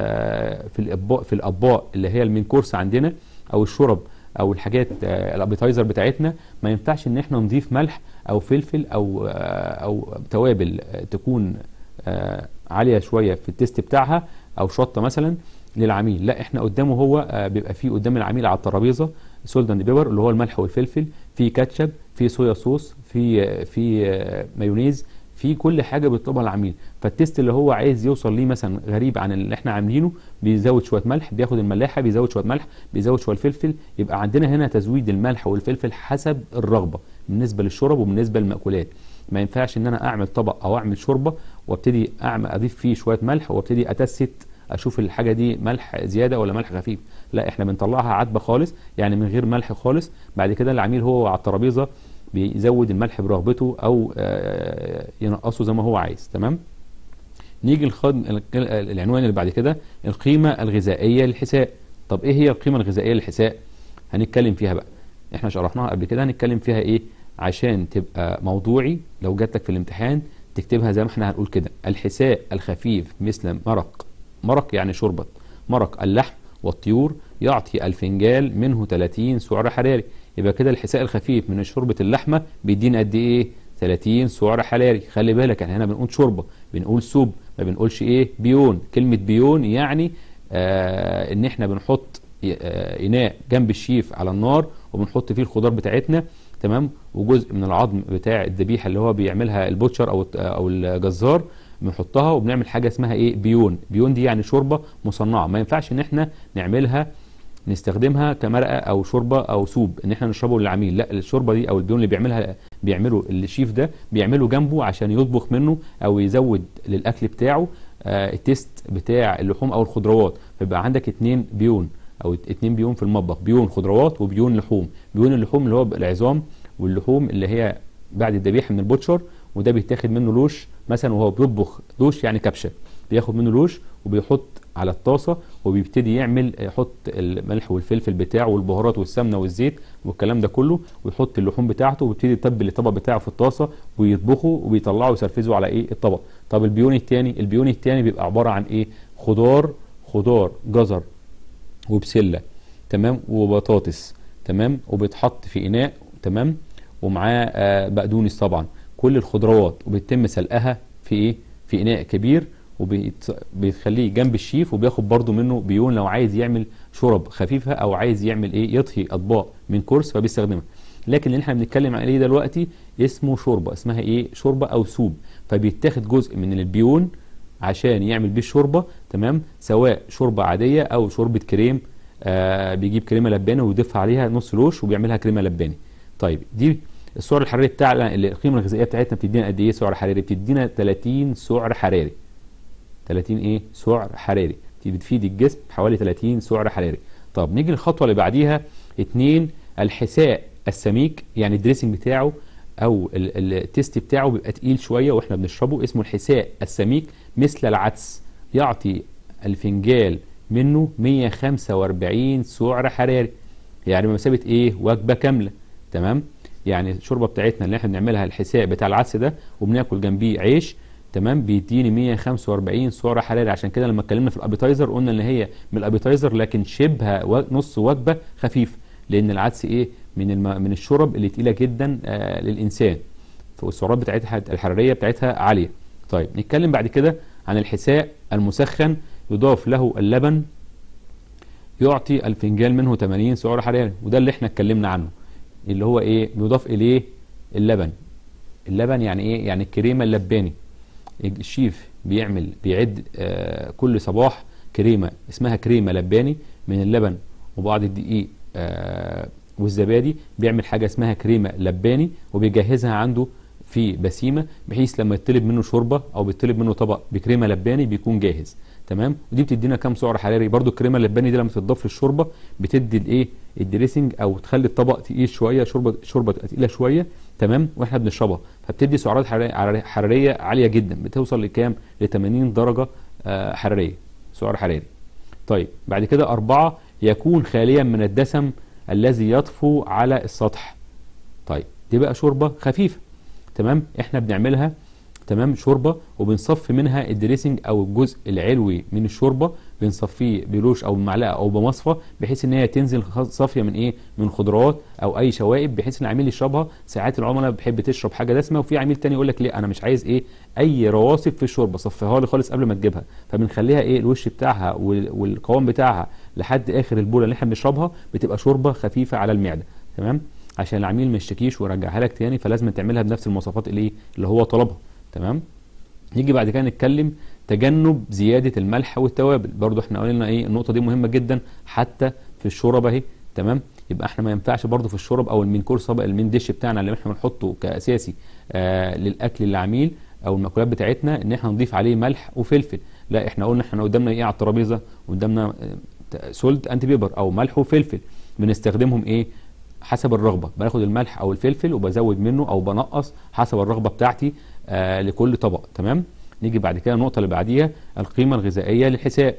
Speaker 1: آه في الاطباق في الاطباق اللي هي المين كورس عندنا او الشرب او الحاجات آه الابيتايزر بتاعتنا ما ينفعش ان احنا نضيف ملح او فلفل او آه او توابل آه تكون آه عاليه شويه في التيست بتاعها او شطه مثلا للعميل لا احنا قدامه هو آه بيبقى فيه قدام العميل على الترابيزه سولد اند بيبر اللي هو الملح والفلفل في كاتشب في صويا صوص في آه في آه مايونيز في كل حاجه بيطلبها العميل فالتيست اللي هو عايز يوصل ليه مثلا غريب عن اللي احنا عاملينه بيزود شويه ملح بياخد الملاحه بيزود شويه ملح بيزود شويه الفلفل يبقى عندنا هنا تزويد الملح والفلفل حسب الرغبه بالنسبه للشرب وبالنسبه للمأكولات ما ينفعش ان انا اعمل طبق او اعمل شوربه وابتدي اعمل اضيف فيه شويه ملح وابتدي اتست اشوف الحاجه دي ملح زياده ولا ملح خفيف لا احنا بنطلعها عدبه خالص يعني من غير ملح خالص بعد كده العميل هو على الترابيزه بيزود الملح برغبته او ينقصه زي ما هو عايز تمام نيجي الخد... العنوان اللي بعد كده القيمه الغذائيه للحساء طب ايه هي القيمه الغذائيه للحساء هنتكلم فيها بقى احنا شرحناها قبل كده هنتكلم فيها ايه عشان تبقى موضوعي لو جات لك في الامتحان تكتبها زي ما احنا هنقول كده الحساء الخفيف مثل مرق مرق يعني شوربه مرق اللحم والطيور يعطي الفنجال منه 30 سعر حراري يبقى كده الحساء الخفيف من شوربة اللحمة بيدينا قد ايه 30 سعر حراري خلي بالك احنا هنا بنقول شوربة بنقول سوب ما بنقولش ايه بيون كلمة بيون يعني آه ان احنا بنحط آه اناء جنب الشيف على النار وبنحط فيه الخضار بتاعتنا تمام وجزء من العظم بتاع الذبيحه اللي هو بيعملها البوتشر او او الجزار بنحطها وبنعمل حاجه اسمها ايه بيون بيون دي يعني شوربه مصنعه ما ينفعش ان احنا نعملها نستخدمها كمرقه او شوربه او سوب ان احنا نشربه للعميل لا الشوربه دي او البيون اللي بيعملها بيعمله الشيف ده بيعمله جنبه عشان يطبخ منه او يزود للاكل بتاعه آه التيست بتاع اللحوم او الخضروات فيبقى عندك اتنين بيون او اتنين بيون في المطبخ بيون خضروات وبيون لحوم بيون اللحوم اللي هو العظام واللحوم اللي هي بعد الذبيحه من البوتشر وده بيتاخد منه لوش مثلا وهو بيطبخ لوش يعني كبشه بياخد منه لوش وبيحط على الطاسه وبيبتدي يعمل يحط الملح والفلفل بتاعه والبهارات والسمنه والزيت والكلام ده كله ويحط اللحوم بتاعته ويبتدي يتبل الطبق بتاعه في الطاسه ويطبخه وبيطلعه ويسرفزه على ايه الطبق طب البيون الثاني البيون الثاني بيبقى عباره عن ايه خضار خضار جزر وبسله تمام وبطاطس تمام وبيتحط في اناء تمام ومعاه آه بقدونس طبعا كل الخضروات وبيتم سلقها في ايه في اناء كبير وبيخليه جنب الشيف وبياخد برضو منه بيون لو عايز يعمل شرب خفيفه او عايز يعمل ايه يطهي اطباق من كورس فبيستخدمها لكن اللي احنا بنتكلم عليه دلوقتي اسمه شوربه اسمها ايه شوربه او سوب فبيتاخد جزء من البيون عشان يعمل بيه الشوربه تمام سواء شوربه عاديه او شوربه كريم آه بيجيب كريمه لباني ويضيف عليها نص لوش وبيعملها كريمه لباني طيب دي السعر الحراري بتاعنا القيمه الغذائيه بتاعتنا بتدينا قد ايه سعر حراري بتدينا 30 سعر حراري 30 ايه سعر حراري دي بتفيد الجسم حوالي 30 سعر حراري طب نيجي للخطوه اللي بعديها اتنين الحساء السميك يعني الدريسنج بتاعه او التيست بتاعه بيبقى تقيل شويه واحنا بنشربه اسمه الحساء السميك مثل العدس يعطي الفنجال منه 145 سعر حراري يعني بمثابه ايه وجبه كامله تمام يعني الشوربه بتاعتنا اللي احنا بنعملها الحساء بتاع العدس ده وبناكل جنبيه عيش تمام بيديني 145 سعر حراري عشان كده لما اتكلمنا في الابيتايزر قلنا ان هي من الابيتايزر لكن شبه نص وجبه خفيف لان العدس ايه من الم... من الشرب اللي تقيله جدا آه للانسان والسعرات بتاعتها الحراريه بتاعتها عاليه طيب نتكلم بعد كده عن الحساء المسخن يضاف له اللبن يعطي الفنجان منه 80 سعر حراري وده اللي احنا اتكلمنا عنه اللي هو ايه بيضاف اليه اللبن اللبن يعني ايه يعني الكريمه اللباني الشيف بيعمل بيعد آه كل صباح كريمه اسمها كريمه لباني من اللبن وبعض الدقيق آه والزبادي بيعمل حاجه اسمها كريمه لباني وبيجهزها عنده في بسيمه بحيث لما يطلب منه شوربه او بيطلب منه طبق بكريمه لباني بيكون جاهز تمام ودي بتدينا كام سعر حراري برده الكريمه اللباني دي لما تضاف للشوربه بتدي الايه الدريسنج او تخلي الطبق تقيل شويه شوربه شوربه تقيله شويه تمام واحنا بنشربها فبتدي سعرات حراريه عاليه جدا بتوصل لكام ل 80 درجه آه حراريه سعر حراري طيب بعد كده أربعة يكون خاليا من الدسم الذي يطفو على السطح طيب دي بقى شوربه خفيفه تمام احنا بنعملها تمام شوربه وبنصفي منها الدريسنج او الجزء العلوي من الشوربه بنصفيه بلوش او بمعلقه او بمصفى بحيث ان هي تنزل صافيه من ايه من خضروات او اي شوائب بحيث ان العميل يشربها ساعات العملاء بتحب تشرب حاجه دسمه وفي عميل تاني يقول لك ليه انا مش عايز ايه اي رواسب في الشوربه صفيها لي خالص قبل ما تجيبها فبنخليها ايه الوش بتاعها والقوام بتاعها لحد اخر البوله اللي احنا بنشربها بتبقى شوربه خفيفه على المعده تمام عشان العميل ما يشتكيش ويرجعها لك تاني فلازم تعملها بنفس المواصفات اللي اللي هو طلبها تمام نيجي بعد كده نتكلم تجنب زياده الملح والتوابل برضو احنا قلنا ايه النقطه دي مهمه جدا حتى في الشوربه اهي تمام يبقى احنا ما ينفعش برضو في الشورب او المين كورس طبق المين ديش بتاعنا اللي احنا بنحطه كاساسي آه للاكل للعميل او المأكولات بتاعتنا ان احنا نضيف عليه ملح وفلفل لا احنا قلنا احنا قدامنا ايه على الترابيزه قدامنا سولت انتي بيبر او ملح وفلفل بنستخدمهم ايه حسب الرغبه باخد الملح او الفلفل وبزود منه او بنقص حسب الرغبه بتاعتي آه لكل طبق تمام نيجي بعد كده النقطه اللي بعديها القيمه الغذائيه للحساء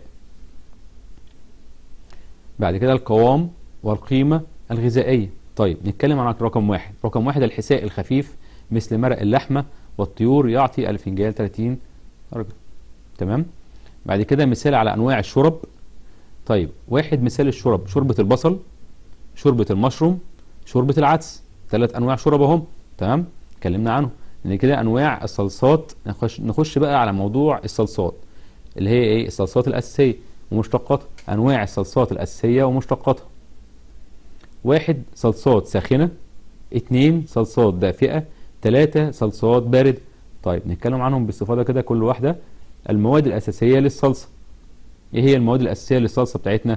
Speaker 1: بعد كده القوام والقيمه الغذائيه طيب نتكلم عن رقم واحد رقم واحد الحساء الخفيف مثل مرق اللحمه والطيور يعطي الفنجان 30 درجه تمام بعد كده مثال على انواع الشرب طيب واحد مثال الشرب شوربة البصل شوربة المشروم شوربة العدس ثلاث انواع شرب اهم تمام اتكلمنا عنهم ان كده انواع الصلصات نخش نخش بقى على موضوع الصلصات اللي هي ايه الصلصات الاساسيه ومشتقاتها انواع الصلصات الاساسيه ومشتقاتها واحد صلصات ساخنه اتنين صلصات دافئه تلاتة صلصات باردة طيب نتكلم عنهم باستفاضة كده كل واحدة المواد الأساسية للصلصة ايه هي المواد الأساسية للصلصة بتاعتنا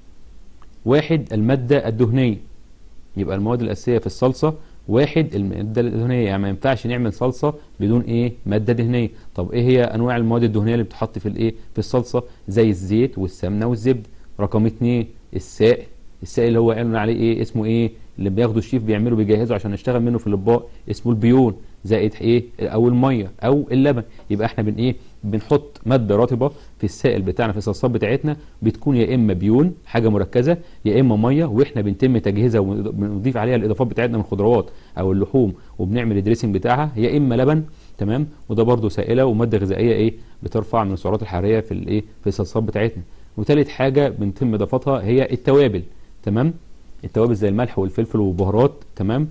Speaker 1: واحد المادة الدهنية يبقى المواد الأساسية في الصلصة واحد المادة الدهنية يعني ما ينفعش نعمل صلصة بدون ايه مادة دهنية طب ايه هي انواع المواد الدهنية اللي بتحط في الايه في الصلصة زي الزيت والسمنة والزبد رقم اتنين السائل السائل اللي هو قالنا عليه ايه اسمه ايه اللي بياخده الشيف بيعمله بيجهزه عشان نشتغل منه في الاطباق اسمه البيون زائد ايه او الميه او اللبن يبقى احنا بن ايه بنحط ماده رطبه في السائل بتاعنا في الصلصات بتاعتنا بتكون يا اما بيون حاجه مركزه يا اما ميه واحنا بنتم تجهيزها وبنضيف عليها الاضافات بتاعتنا من الخضروات او اللحوم وبنعمل الدريسنج بتاعها يا اما لبن تمام وده برده سائله وماده غذائيه ايه بترفع من السعرات الحراريه في الايه في الصلصات بتاعتنا وثالث حاجه بنتم اضافتها هي التوابل تمام التوابل زي الملح والفلفل والبهارات تمام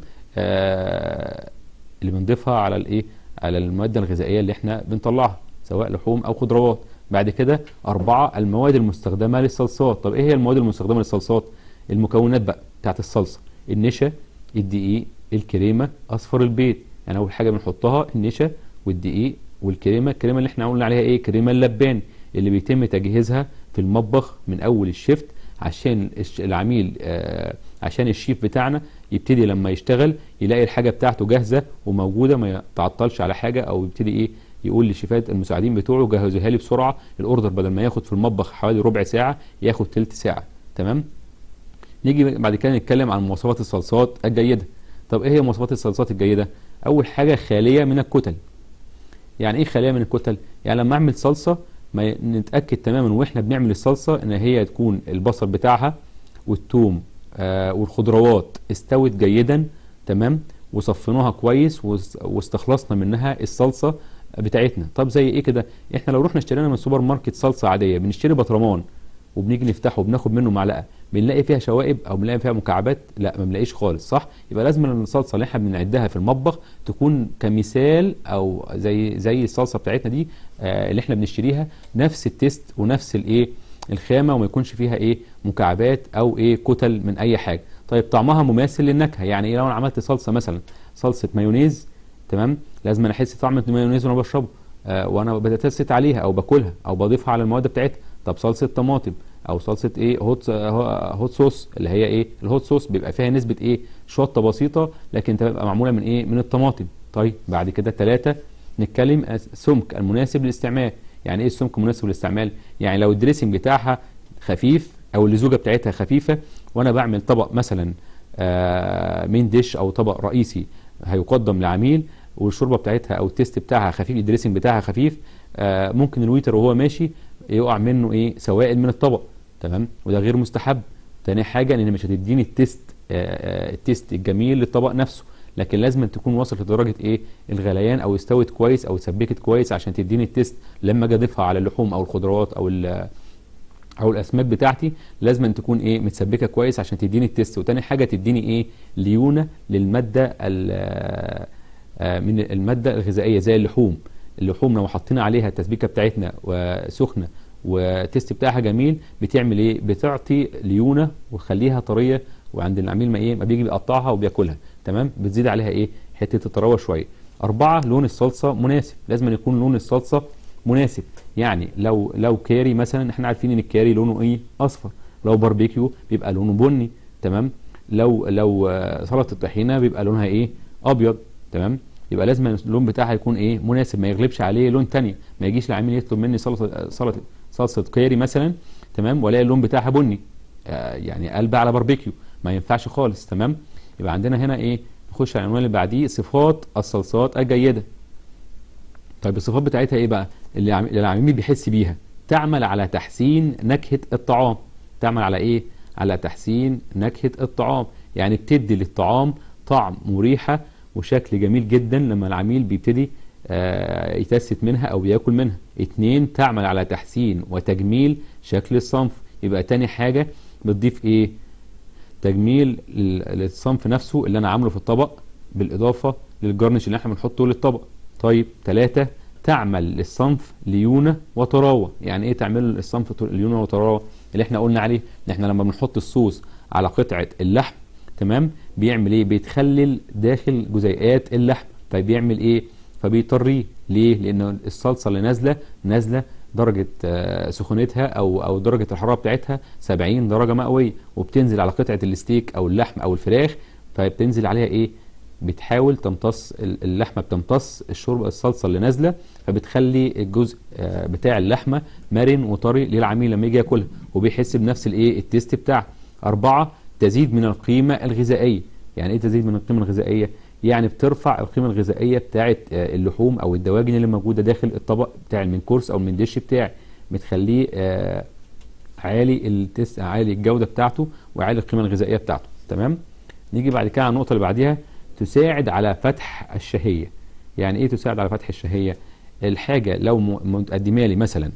Speaker 1: آه اللي بنضيفها على الايه على الماده الغذائيه اللي احنا بنطلعها سواء لحوم او خضروات بعد كده أربعة المواد المستخدمة للصلصات طب ايه هي المواد المستخدمة للصلصات المكونات بقى بتاعت الصلصة النشا الدقيق الكريمة أصفر البيض يعني أول حاجة بنحطها النشا والدقيق والكريمة الكريمة اللي احنا قلنا عليها ايه كريمة اللبان اللي بيتم تجهيزها في المطبخ من أول الشفت عشان العميل آه عشان الشيف بتاعنا يبتدي لما يشتغل يلاقي الحاجه بتاعته جاهزه وموجوده ما يتعطلش على حاجه او يبتدي ايه يقول للشيفات المساعدين بتوعه جهزوها لي بسرعه الاوردر بدل ما ياخد في المطبخ حوالي ربع ساعه ياخد تلت ساعه تمام نيجي بعد كده نتكلم عن مواصفات الصلصات الجيده طب ايه هي مواصفات الصلصات الجيده اول حاجه خاليه من الكتل يعني ايه خاليه من الكتل يعني لما اعمل صلصه ما نتاكد تماما واحنا بنعمل الصلصه ان هي تكون البصل بتاعها والثوم آه والخضروات استوت جيدا تمام وصفيناها كويس واستخلصنا منها الصلصه بتاعتنا طب زي ايه كده احنا لو رحنا اشترينا من سوبر ماركت صلصه عاديه بنشتري بطرمان وبنيجي نفتحه وبناخد منه معلقه بنلاقي فيها شوائب او بنلاقي فيها مكعبات لا ما بنلاقيش خالص صح يبقى لازم الصلصه اللي احنا بنعدها في المطبخ تكون كمثال او زي زي الصلصه بتاعتنا دي آه اللي احنا بنشتريها نفس التيست ونفس الايه الخامه وما يكونش فيها ايه مكعبات او ايه كتل من اي حاجه طيب طعمها مماثل للنكهه يعني ايه لو انا عملت صلصه مثلا صلصه مايونيز تمام لازم انا احس طعم المايونيز وانا بشربه آه وانا بتست عليها او باكلها او بضيفها على المواد بتاعتها طب صلصه طماطم او صلصه ايه هوت هوت صوص اللي هي ايه الهوت صوص بيبقى فيها نسبه ايه شطه بسيطه لكن تبقى معموله من ايه من الطماطم طيب بعد كده ثلاثه نتكلم السمك المناسب للاستعمال يعني ايه السمك المناسب للاستعمال يعني لو الدريسنج بتاعها خفيف او اللزوجه بتاعتها خفيفه وانا بعمل طبق مثلا آه مين ديش او طبق رئيسي هيقدم لعميل والشوربه بتاعتها او التيست بتاعها خفيف الدريسنج بتاعها خفيف آه ممكن الويتر وهو ماشي يقع منه ايه سوائل من الطبق تمام وده غير مستحب تاني حاجه ان مش هتديني التيست آه التيست الجميل للطبق نفسه لكن لازم تكون واصل لدرجه ايه الغليان او استوت كويس او اتسبكت كويس عشان تديني التيست لما اجي اضيفها على اللحوم او الخضروات او او الاسماك بتاعتي لازم أن تكون ايه متسبكه كويس عشان تديني التيست وتاني حاجه تديني ايه ليونه للماده من الماده الغذائيه زي اللحوم اللحوم لو حطينا عليها التسبيكه بتاعتنا وسخنه والتيست بتاعها جميل بتعمل ايه بتعطي ليونه وتخليها طريه وعند العميل ما ايه ما بيجي بيقطعها وبياكلها تمام بتزيد عليها ايه حته الطراوه شويه أربعة لون الصلصة مناسب لازم يكون لون الصلصة مناسب يعني لو لو كاري مثلا احنا عارفين ان الكاري لونه ايه اصفر لو باربيكيو بيبقى لونه بني تمام لو لو سلطه الطحينه بيبقى لونها ايه ابيض تمام يبقى لازم اللون بتاعها يكون ايه مناسب ما يغلبش عليه لون تانية ما يجيش العميل يطلب مني سلطه سلطه صلصه كاري مثلا تمام والاقي اللون بتاعها بني آه يعني قلب على باربيكيو ما ينفعش خالص تمام يبقى عندنا هنا ايه نخش على العنوان اللي بعديه صفات الصلصات الجيده طيب الصفات بتاعتها ايه بقى اللي العميل بيحس بيها تعمل على تحسين نكهه الطعام تعمل على ايه على تحسين نكهه الطعام يعني بتدي للطعام طعم مريحه وشكل جميل جدا لما العميل بيبتدي آه يتست منها او ياكل منها اتنين تعمل على تحسين وتجميل شكل الصنف يبقى تاني حاجه بتضيف ايه تجميل لل- للصنف نفسه اللي انا عامله في الطبق بالاضافه للجرنش اللي احنا بنحطه للطبق طيب ثلاثة تعمل للصنف ليونه وطراوه يعني ايه تعمل للصنف ط- ليونه وطراوه اللي احنا قلنا عليه ان احنا لما بنحط الصوص على قطعه اللحم تمام بيعمل ايه بيتخلل داخل جزيئات اللحم فبيعمل ايه فبيطريه ليه لان الصلصه اللي نازله نازله درجه آه، سخونتها او او درجه الحراره بتاعتها 70 درجه مئويه وبتنزل على قطعه الستيك او اللحم او الفراخ فبتنزل عليها ايه بتحاول تمتص ال- اللحمه بتمتص الشرب الصلصه اللي نازله فبتخلي الجزء آه، بتاع اللحمه مرن وطري للعميل لما يجي ياكلها وبيحس بنفس الايه التيست بتاعها أربعة تزيد من القيمة الغذائية يعني ايه تزيد من القيمة الغذائية يعني بترفع القيمة الغذائية بتاعت آه، اللحوم او الدواجن اللي موجودة داخل الطبق بتاع المنكورس او المندش بتاعي بتخليه آه، عالي التس عالي الجودة بتاعته وعالي القيمة الغذائية بتاعته تمام نيجي بعد كده على النقطة اللي بعديها تساعد على فتح الشهية يعني ايه تساعد على فتح الشهية الحاجة لو م- متقدمة لي مثلا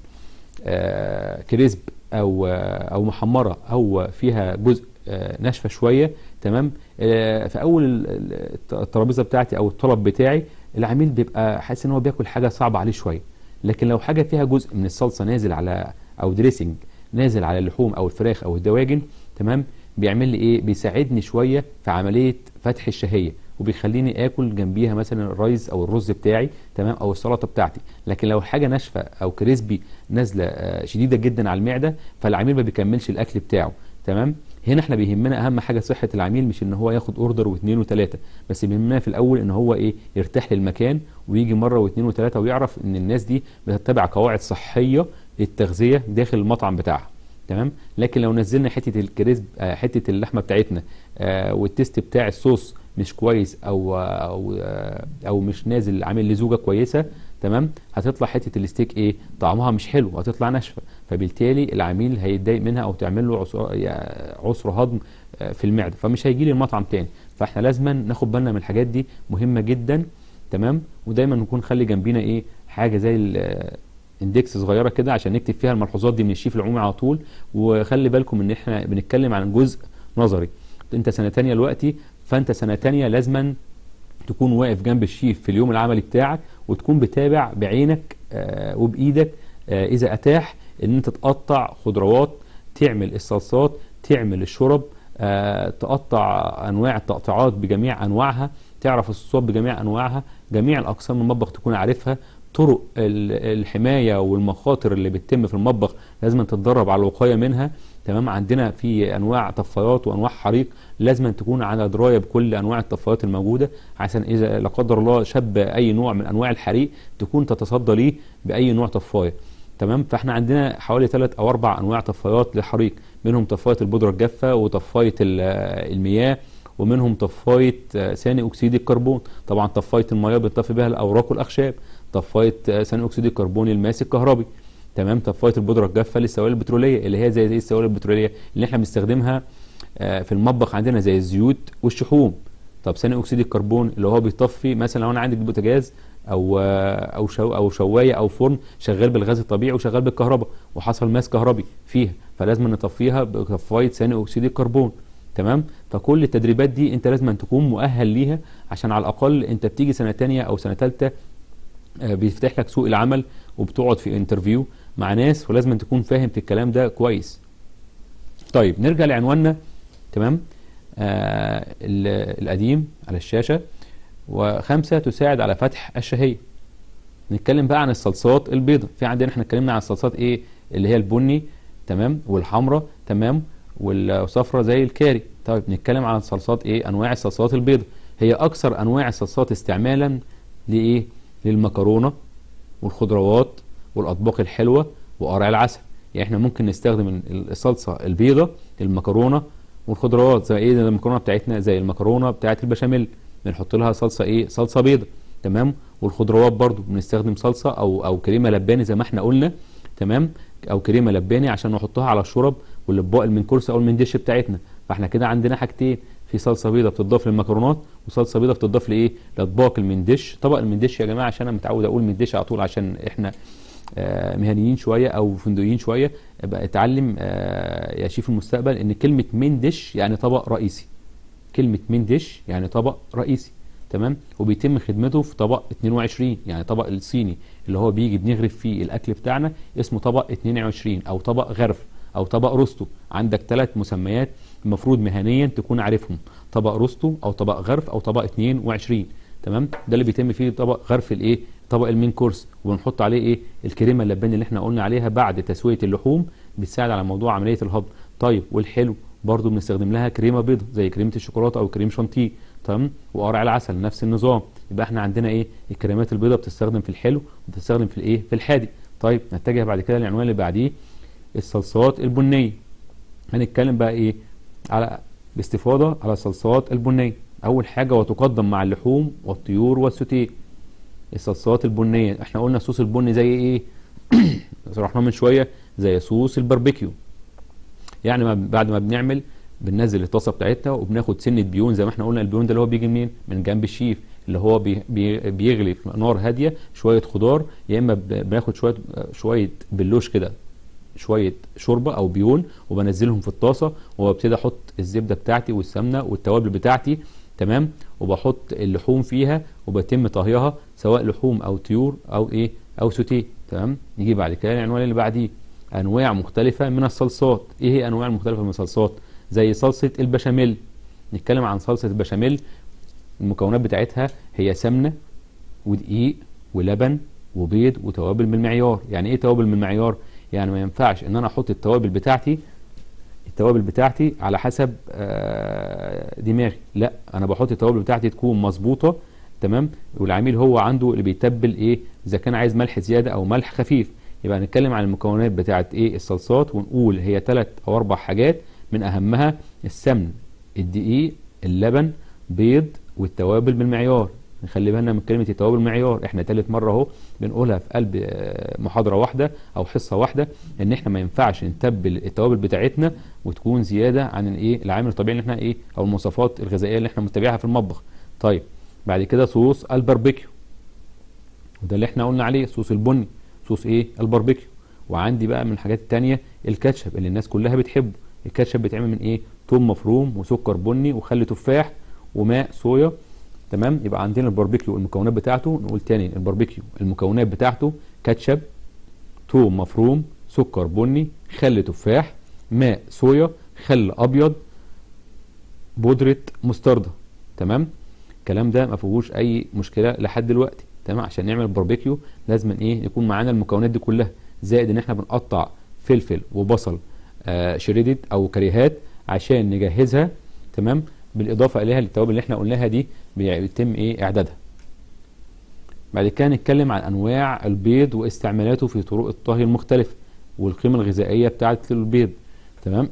Speaker 1: آه، كريسب او آه، او محمره او فيها جزء آه، ناشفه شويه تمام آه، في اول ال- ال- الترابيزه بتاعتي او الطلب بتاعي العميل بيبقى حاسس ان هو بياكل حاجه صعبه عليه شويه لكن لو حاجه فيها جزء من الصلصه نازل على او دريسنج نازل على اللحوم او الفراخ او الدواجن تمام بيعمل لي ايه بيساعدني شويه في عمليه فتح الشهيه وبيخليني اكل جنبيها مثلا الرايز او الرز بتاعي تمام او السلطه بتاعتي لكن لو حاجه ناشفه او كريسبي نازله آه، شديده جدا على المعده فالعميل ما بيكملش الاكل بتاعه تمام هنا احنا بيهمنا اهم حاجه صحه العميل مش ان هو ياخد اوردر واثنين وثلاثه بس بيهمنا في الاول ان هو ايه يرتاح للمكان ويجي مره واثنين وثلاثه ويعرف ان الناس دي بتتبع قواعد صحيه للتغذيه داخل المطعم بتاعها تمام لكن لو نزلنا حته الكريسب آه، حته اللحمه بتاعتنا آه، والتيست بتاع الصوص مش كويس او او آه، او مش نازل عامل لزوجه كويسه تمام هتطلع حته الستيك ايه طعمها مش حلو وهتطلع ناشفه فبالتالي العميل هيتضايق منها او تعمل له عسر يا- عسر هضم آه، في المعده فمش هيجي لي المطعم تاني فاحنا لازما ناخد بالنا من الحاجات دي مهمه جدا تمام ودايما نكون نخلي جنبينا ايه حاجه زي ال- آه، اندكس صغيره كده عشان نكتب فيها الملحوظات دي من الشيف العمومي على طول وخلي بالكم ان احنا بنتكلم عن جزء نظري انت سنه تانية دلوقتي فانت سنه تانية لازما تكون واقف جنب الشيف في اليوم العملي بتاعك وتكون بتابع بعينك آه، وبايدك آه، اذا اتاح ان انت تقطع خضروات تعمل الصلصات تعمل الشرب آه، تقطع انواع التقطيعات بجميع انواعها تعرف الصوصات بجميع انواعها جميع الاقسام المطبخ تكون عارفها طرق ال- الحمايه والمخاطر اللي بتتم في المطبخ لازم تتدرب على الوقايه منها تمام عندنا في انواع طفايات وانواع حريق لازم تكون على درايه بكل انواع الطفايات الموجوده عشان اذا لا قدر الله شب اي نوع من انواع الحريق تكون تتصدى ليه باي نوع طفايه تمام فاحنا عندنا حوالي ثلاث او اربع انواع طفايات للحريق منهم طفايه البودره الجافه وطفايه ال- المياه ومنهم طفايه آه، ثاني اكسيد الكربون طبعا طفايه المياه بنطفي بها الاوراق والاخشاب طفايه آه، ثاني اكسيد الكربون الماس الكهربي تمام طفايه البودره الجافه للسوائل البتروليه اللي هي زي زي السوائل البتروليه اللي احنا بنستخدمها آه، في المطبخ عندنا زي الزيوت والشحوم طب ثاني اكسيد الكربون اللي هو بيطفي مثلا لو انا عندي بوتاجاز او آه، او شو او شوايه او فرن شغال بالغاز الطبيعي وشغال بالكهرباء وحصل ماس كهربي فيها فلازم نطفيها بطفايه ثاني اكسيد الكربون تمام فكل التدريبات دي انت لازم أن تكون مؤهل ليها عشان على الاقل انت بتيجي سنه تانية او سنه ثالثه آه، بيفتح لك سوق العمل وبتقعد في انترفيو مع ناس ولازم أن تكون فاهم في الكلام ده كويس طيب نرجع لعنواننا تمام آه ال- القديم على الشاشة وخمسة تساعد على فتح الشهية نتكلم بقى عن الصلصات البيضة في عندنا احنا اتكلمنا عن الصلصات ايه اللي هي البني تمام والحمراء تمام والصفراء زي الكاري طيب نتكلم عن الصلصات ايه انواع الصلصات البيضة هي اكثر انواع الصلصات استعمالا لايه للمكرونة والخضروات والاطباق الحلوة وقرع العسل يعني احنا ممكن نستخدم الصلصة البيضة للمكرونة والخضروات زي ايه زي المكرونه بتاعتنا زي المكرونه بتاعت البشاميل بنحط لها صلصه ايه صلصه بيضه تمام والخضروات برضو بنستخدم صلصه او او كريمه لباني زي ما احنا قلنا تمام او كريمه لباني عشان نحطها على الشرب والاطباق المنكرس او المندش بتاعتنا فاحنا كده عندنا حاجتين في صلصه بيضه بتضاف للمكرونات وصلصه بيضه بتضاف لايه لاطباق المندش طبق المندش يا جماعه عشان انا متعود اقول مندش على طول عشان احنا آه، مهنيين شويه او فندقيين شويه ابقى اتعلم آه، يا شيف المستقبل ان كلمه مين ديش يعني طبق رئيسي كلمه مين ديش يعني طبق رئيسي تمام وبيتم خدمته في طبق 22 يعني طبق الصيني اللي هو بيجي بنغرف فيه الاكل بتاعنا اسمه طبق 22 او طبق غرف او طبق روستو عندك ثلاث مسميات المفروض مهنيا تكون عارفهم طبق روستو او طبق غرف او طبق 22 تمام ده اللي بيتم فيه طبق غرف الايه طبق المين كورس وبنحط عليه ايه الكريمه اللباني اللي احنا قلنا عليها بعد تسويه اللحوم بتساعد على موضوع عمليه الهضم طيب والحلو برضو بنستخدم لها كريمه بيضه زي كريمه الشوكولاته او كريم شانتيه تمام وقرع العسل نفس النظام يبقى احنا عندنا ايه الكريمات البيضاء بتستخدم في الحلو وبتستخدم في الايه في الحادق طيب نتجه بعد كده للعنوان اللي بعديه الصلصات البنيه هنتكلم بقى ايه على باستفاضه على الصلصات البنيه اول حاجه وتقدم مع اللحوم والطيور والسوتيه الصلصات البنيه احنا قلنا الصوص البني زي ايه شرحناه من شويه زي صوص الباربيكيو يعني ما بعد ما بنعمل بننزل الطاسه بتاعتنا وبناخد سنه بيون زي ما احنا قلنا البيون ده اللي هو بيجي منين من جنب الشيف اللي هو بي بي بيغلي في نار هاديه شويه خضار يا اما ب- بناخد شويه شويه بلوش كده شويه شوربه او بيون وبنزلهم في الطاسه وببتدي احط الزبده بتاعتي والسمنه والتوابل بتاعتي تمام وبحط اللحوم فيها وبتم طهيها سواء لحوم او طيور او ايه او سوتيه تمام نيجي بعد كده العنوان اللي بعديه انواع مختلفه من الصلصات ايه هي انواع مختلفه من الصلصات زي صلصه البشاميل نتكلم عن صلصه البشاميل المكونات بتاعتها هي سمنه ودقيق ولبن وبيض وتوابل بالمعيار يعني ايه توابل بالمعيار يعني ما ينفعش ان انا احط التوابل بتاعتي التوابل بتاعتي على حسب آه، دماغي لا انا بحط التوابل بتاعتي تكون مظبوطه تمام والعميل هو عنده اللي بيتبل ايه اذا كان عايز ملح زياده او ملح خفيف يبقى هنتكلم عن المكونات بتاعت ايه الصلصات ونقول هي ثلاث او اربع حاجات من اهمها السمن الدقيق اللبن بيض والتوابل بالمعيار نخلي بالنا من كلمه التوابل بالمعيار احنا تالت مره اهو بنقولها في قلب آه، محاضره واحده او حصه واحده ان احنا ما ينفعش نتبل التوابل بتاعتنا وتكون زياده عن الايه العامل الطبيعي اللي احنا ايه او المواصفات الغذائيه اللي احنا متبعها في المطبخ طيب بعد كده صوص الباربيكيو وده اللي احنا قلنا عليه صوص البني صوص ايه الباربيكيو وعندي بقى من الحاجات التانية الكاتشب اللي الناس كلها بتحبه الكاتشب بيتعمل من ايه توم مفروم وسكر بني وخل تفاح وماء صويا تمام يبقى عندنا الباربيكيو المكونات بتاعته نقول تاني الباربيكيو المكونات بتاعته كاتشب توم مفروم سكر بني خل تفاح ماء صويا خل ابيض بودرة مستردة تمام الكلام ده ما فيهوش اي مشكله لحد دلوقتي تمام عشان نعمل باربيكيو لازم ايه يكون معانا المكونات دي كلها زائد ان احنا بنقطع فلفل وبصل آه شريدد او كريهات عشان نجهزها تمام بالاضافه اليها للتوابل اللي احنا قلناها دي بيتم ايه اعدادها بعد كده نتكلم عن انواع البيض واستعمالاته في طرق الطهي المختلفه والقيمه الغذائيه بتاعه البيض تمام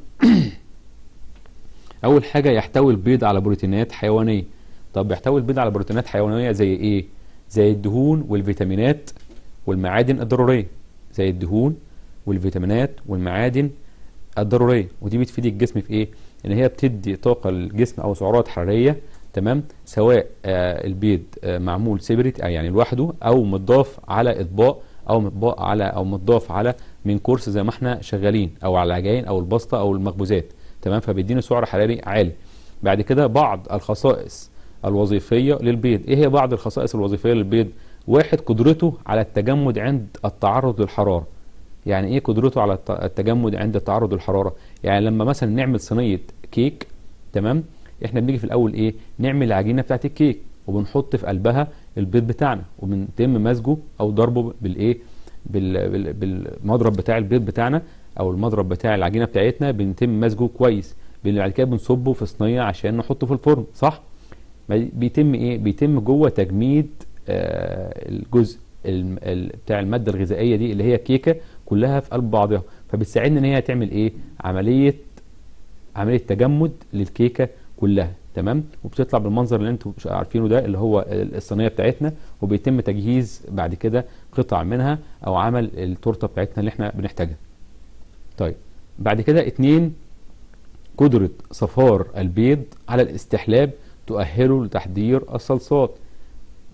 Speaker 1: اول حاجه يحتوي البيض على بروتينات حيوانيه طب بيحتوي البيض على بروتينات حيوانيه زي ايه زي الدهون والفيتامينات والمعادن الضروريه زي الدهون والفيتامينات والمعادن الضروريه ودي بتفيد الجسم في ايه ان هي بتدي طاقه للجسم او سعرات حراريه تمام سواء آه البيض آه معمول سيبريت يعني لوحده او متضاف على اطباق او مطبوق على او متضاف على من كورس زي ما احنا شغالين او على العجائن او البسطه او المخبوزات تمام فبيديني سعر حراري عالي بعد كده بعض الخصائص الوظيفيه للبيض ايه هي بعض الخصائص الوظيفيه للبيض واحد قدرته على التجمد عند التعرض للحراره يعني ايه قدرته على الت- التجمد عند التعرض للحراره يعني لما مثلا نعمل صينيه كيك تمام احنا بنيجي في الاول ايه نعمل العجينه بتاعت الكيك وبنحط في قلبها البيض بتاعنا وبنتم مزجه او ضربه بالايه بال... بال... بالمضرب بتاع البيض بتاعنا او المضرب بتاع العجينه بتاعتنا بنتم مزجه كويس بعد كده بنصبه في صينيه عشان نحطه في الفرن صح ما بيتم ايه بيتم جوه تجميد آه الجزء الم- ال- بتاع الماده الغذائيه دي اللي هي كيكه كلها في قلب بعضها فبتساعدنا ان هي تعمل ايه عمليه عمليه تجمد للكيكه كلها تمام وبتطلع بالمنظر اللي انتم مش عارفينه ده اللي هو الصينيه بتاعتنا وبيتم تجهيز بعد كده قطع منها او عمل التورته بتاعتنا اللي احنا بنحتاجها طيب بعد كده اتنين قدرة صفار البيض على الاستحلاب تؤهله لتحضير الصلصات طيب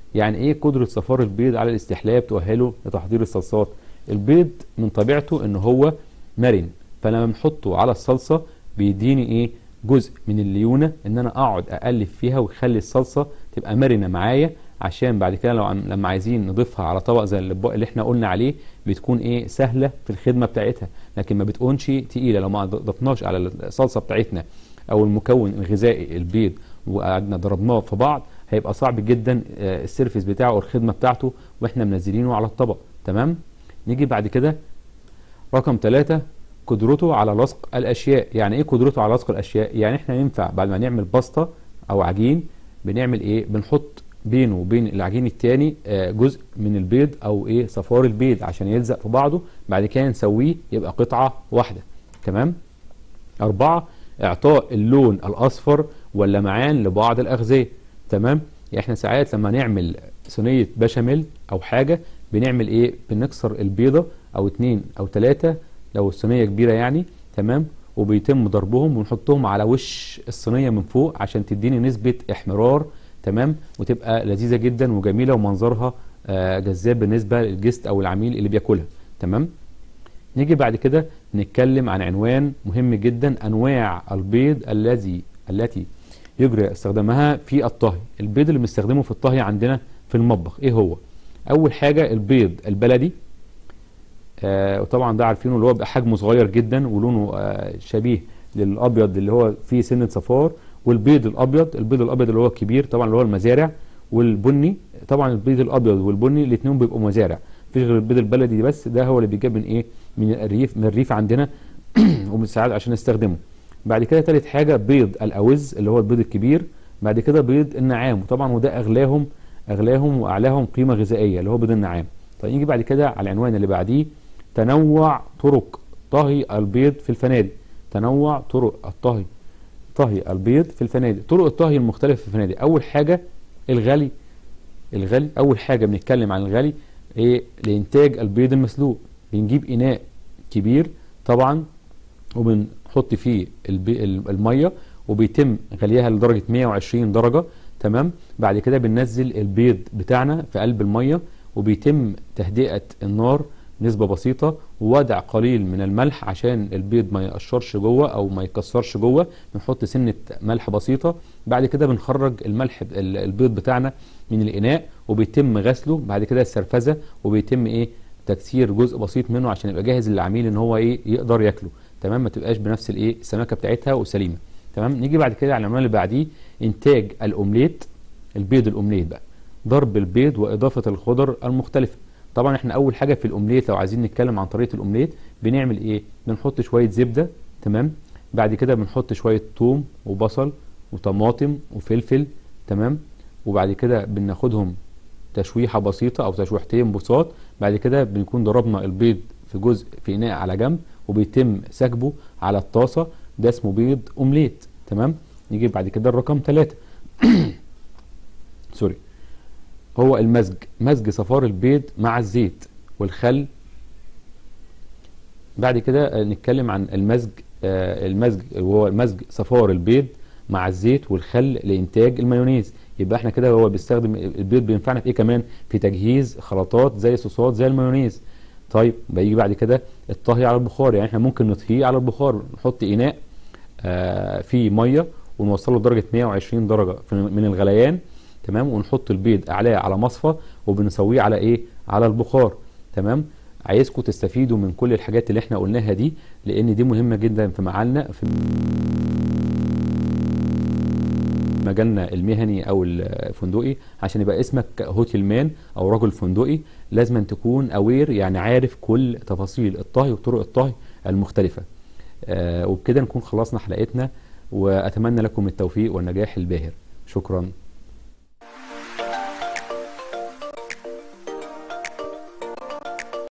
Speaker 1: يعني ايه قدرة صفار البيض على الاستحلاب تؤهله لتحضير الصلصات البيض من طبيعته ان هو مرن فلما بنحطه على الصلصة بيديني ايه جزء من الليونة ان انا اقعد اقلب فيها ويخلي الصلصة تبقى مرنة معايا عشان بعد كده لو عم لما عايزين نضيفها على طبق زي الاطباق اللي احنا قلنا عليه بتكون ايه سهلة في الخدمة بتاعتها لكن ما بتكونش تقيلة لو ما ضفناش على الصلصة بتاعتنا او المكون الغذائي البيض وقعدنا ضربناه في بعض هيبقى صعب جدا السيرفيس بتاعه والخدمة بتاعته واحنا منزلينه على الطبق تمام نيجي بعد كده رقم ثلاثة قدرته على لصق الاشياء يعني ايه قدرته على لصق الاشياء يعني احنا ينفع بعد ما نعمل باستا او عجين بنعمل ايه بنحط بينه وبين العجين التاني جزء من البيض او ايه صفار البيض عشان يلزق في بعضه بعد كده نسويه يبقى قطعة واحدة تمام أربعة إعطاء اللون الأصفر واللمعان لبعض الأغذية تمام يعني احنا ساعات لما نعمل صينية بشاميل أو حاجة بنعمل إيه بنكسر البيضة أو اتنين أو تلاتة لو الصينية كبيرة يعني تمام وبيتم ضربهم ونحطهم على وش الصينية من فوق عشان تديني نسبة احمرار تمام وتبقى لذيذة جدا وجميلة ومنظرها آه جذاب بالنسبة للجست أو العميل اللي بياكلها تمام نيجي بعد كده نتكلم عن عنوان مهم جدا أنواع البيض الذي التي يجري استخدامها في الطهي البيض اللي بنستخدمه في الطهي عندنا في المطبخ ايه هو اول حاجة البيض البلدي آه وطبعا ده عارفينه اللي هو بيبقى حجمه صغير جدا ولونه آه شبيه للابيض اللي هو فيه سنة صفار والبيض الابيض البيض الابيض اللي هو الكبير طبعا اللي هو المزارع والبني طبعا البيض الابيض والبني الاثنين بيبقوا مزارع مفيش غير البيض البلدي بس ده هو اللي بيجاب من ايه من الريف من الريف عندنا ومن ساعات عشان نستخدمه بعد كده ثالث حاجه بيض الاوز اللي هو البيض الكبير بعد كده بيض النعام وطبعا وده اغلاهم اغلاهم واعلاهم قيمه غذائيه اللي هو بيض النعام طيب نيجي بعد كده على العنوان اللي بعديه تنوع طرق طهي البيض في الفنادق تنوع طرق الطهي طهي البيض في الفنادق طرق الطهي المختلفه في الفنادق اول حاجه الغلي الغلي اول حاجه بنتكلم عن الغلي ايه لانتاج البيض المسلوق بنجيب اناء كبير طبعا وبنحط فيه الميه وبيتم غليها لدرجه 120 درجه تمام بعد كده بننزل البيض بتاعنا في قلب الميه وبيتم تهدئه النار نسبه بسيطه ووضع قليل من الملح عشان البيض ما يقشرش جوه او ما يكسرش جوه بنحط سنه ملح بسيطه بعد كده بنخرج الملح البيض بتاعنا من الاناء وبيتم غسله بعد كده السرفزه وبيتم ايه تكسير جزء بسيط منه عشان يبقى جاهز للعميل ان هو ايه يقدر ياكله تمام ما تبقاش بنفس الايه السماكه بتاعتها وسليمه تمام نيجي بعد كده على العنوان اللي بعديه انتاج الاومليت البيض الاومليت بقى ضرب البيض واضافه الخضر المختلفه طبعا احنا اول حاجه في الاومليت لو عايزين نتكلم عن طريقه الاومليت بنعمل ايه بنحط شويه زبده تمام بعد كده بنحط شويه ثوم وبصل وطماطم وفلفل تمام وبعد كده بناخدهم تشويحه بسيطه او تشويحتين بساط بعد كده بنكون ضربنا البيض في جزء في اناء على جنب وبيتم سكبه على الطاسه ده اسمه بيض اومليت تمام نيجي بعد كده الرقم ثلاثة سوري هو المزج مزج صفار البيض مع الزيت والخل بعد كده نتكلم عن المزج آه المزج وهو مزج صفار البيض مع الزيت والخل لانتاج المايونيز يبقى احنا كده هو بيستخدم البيض بينفعنا في ايه كمان في تجهيز خلطات زي صوصات زي المايونيز طيب بيجي بعد كده الطهي على البخار يعني احنا ممكن نطهيه على البخار نحط اناء آه فيه ميه ونوصله لدرجه 120 درجه من الغليان تمام ونحط البيض اعلاه على مصفى وبنسويه على ايه على البخار تمام عايزكم تستفيدوا من كل الحاجات اللي احنا قلناها دي لان دي مهمه جدا في معالنا في مجالنا المهني او الفندقي عشان يبقى اسمك هوتيل مان او رجل فندقي لازم أن تكون اوير يعني عارف كل تفاصيل الطهي وطرق الطهي المختلفه آه وبكده نكون خلصنا حلقتنا واتمنى لكم التوفيق والنجاح الباهر شكرا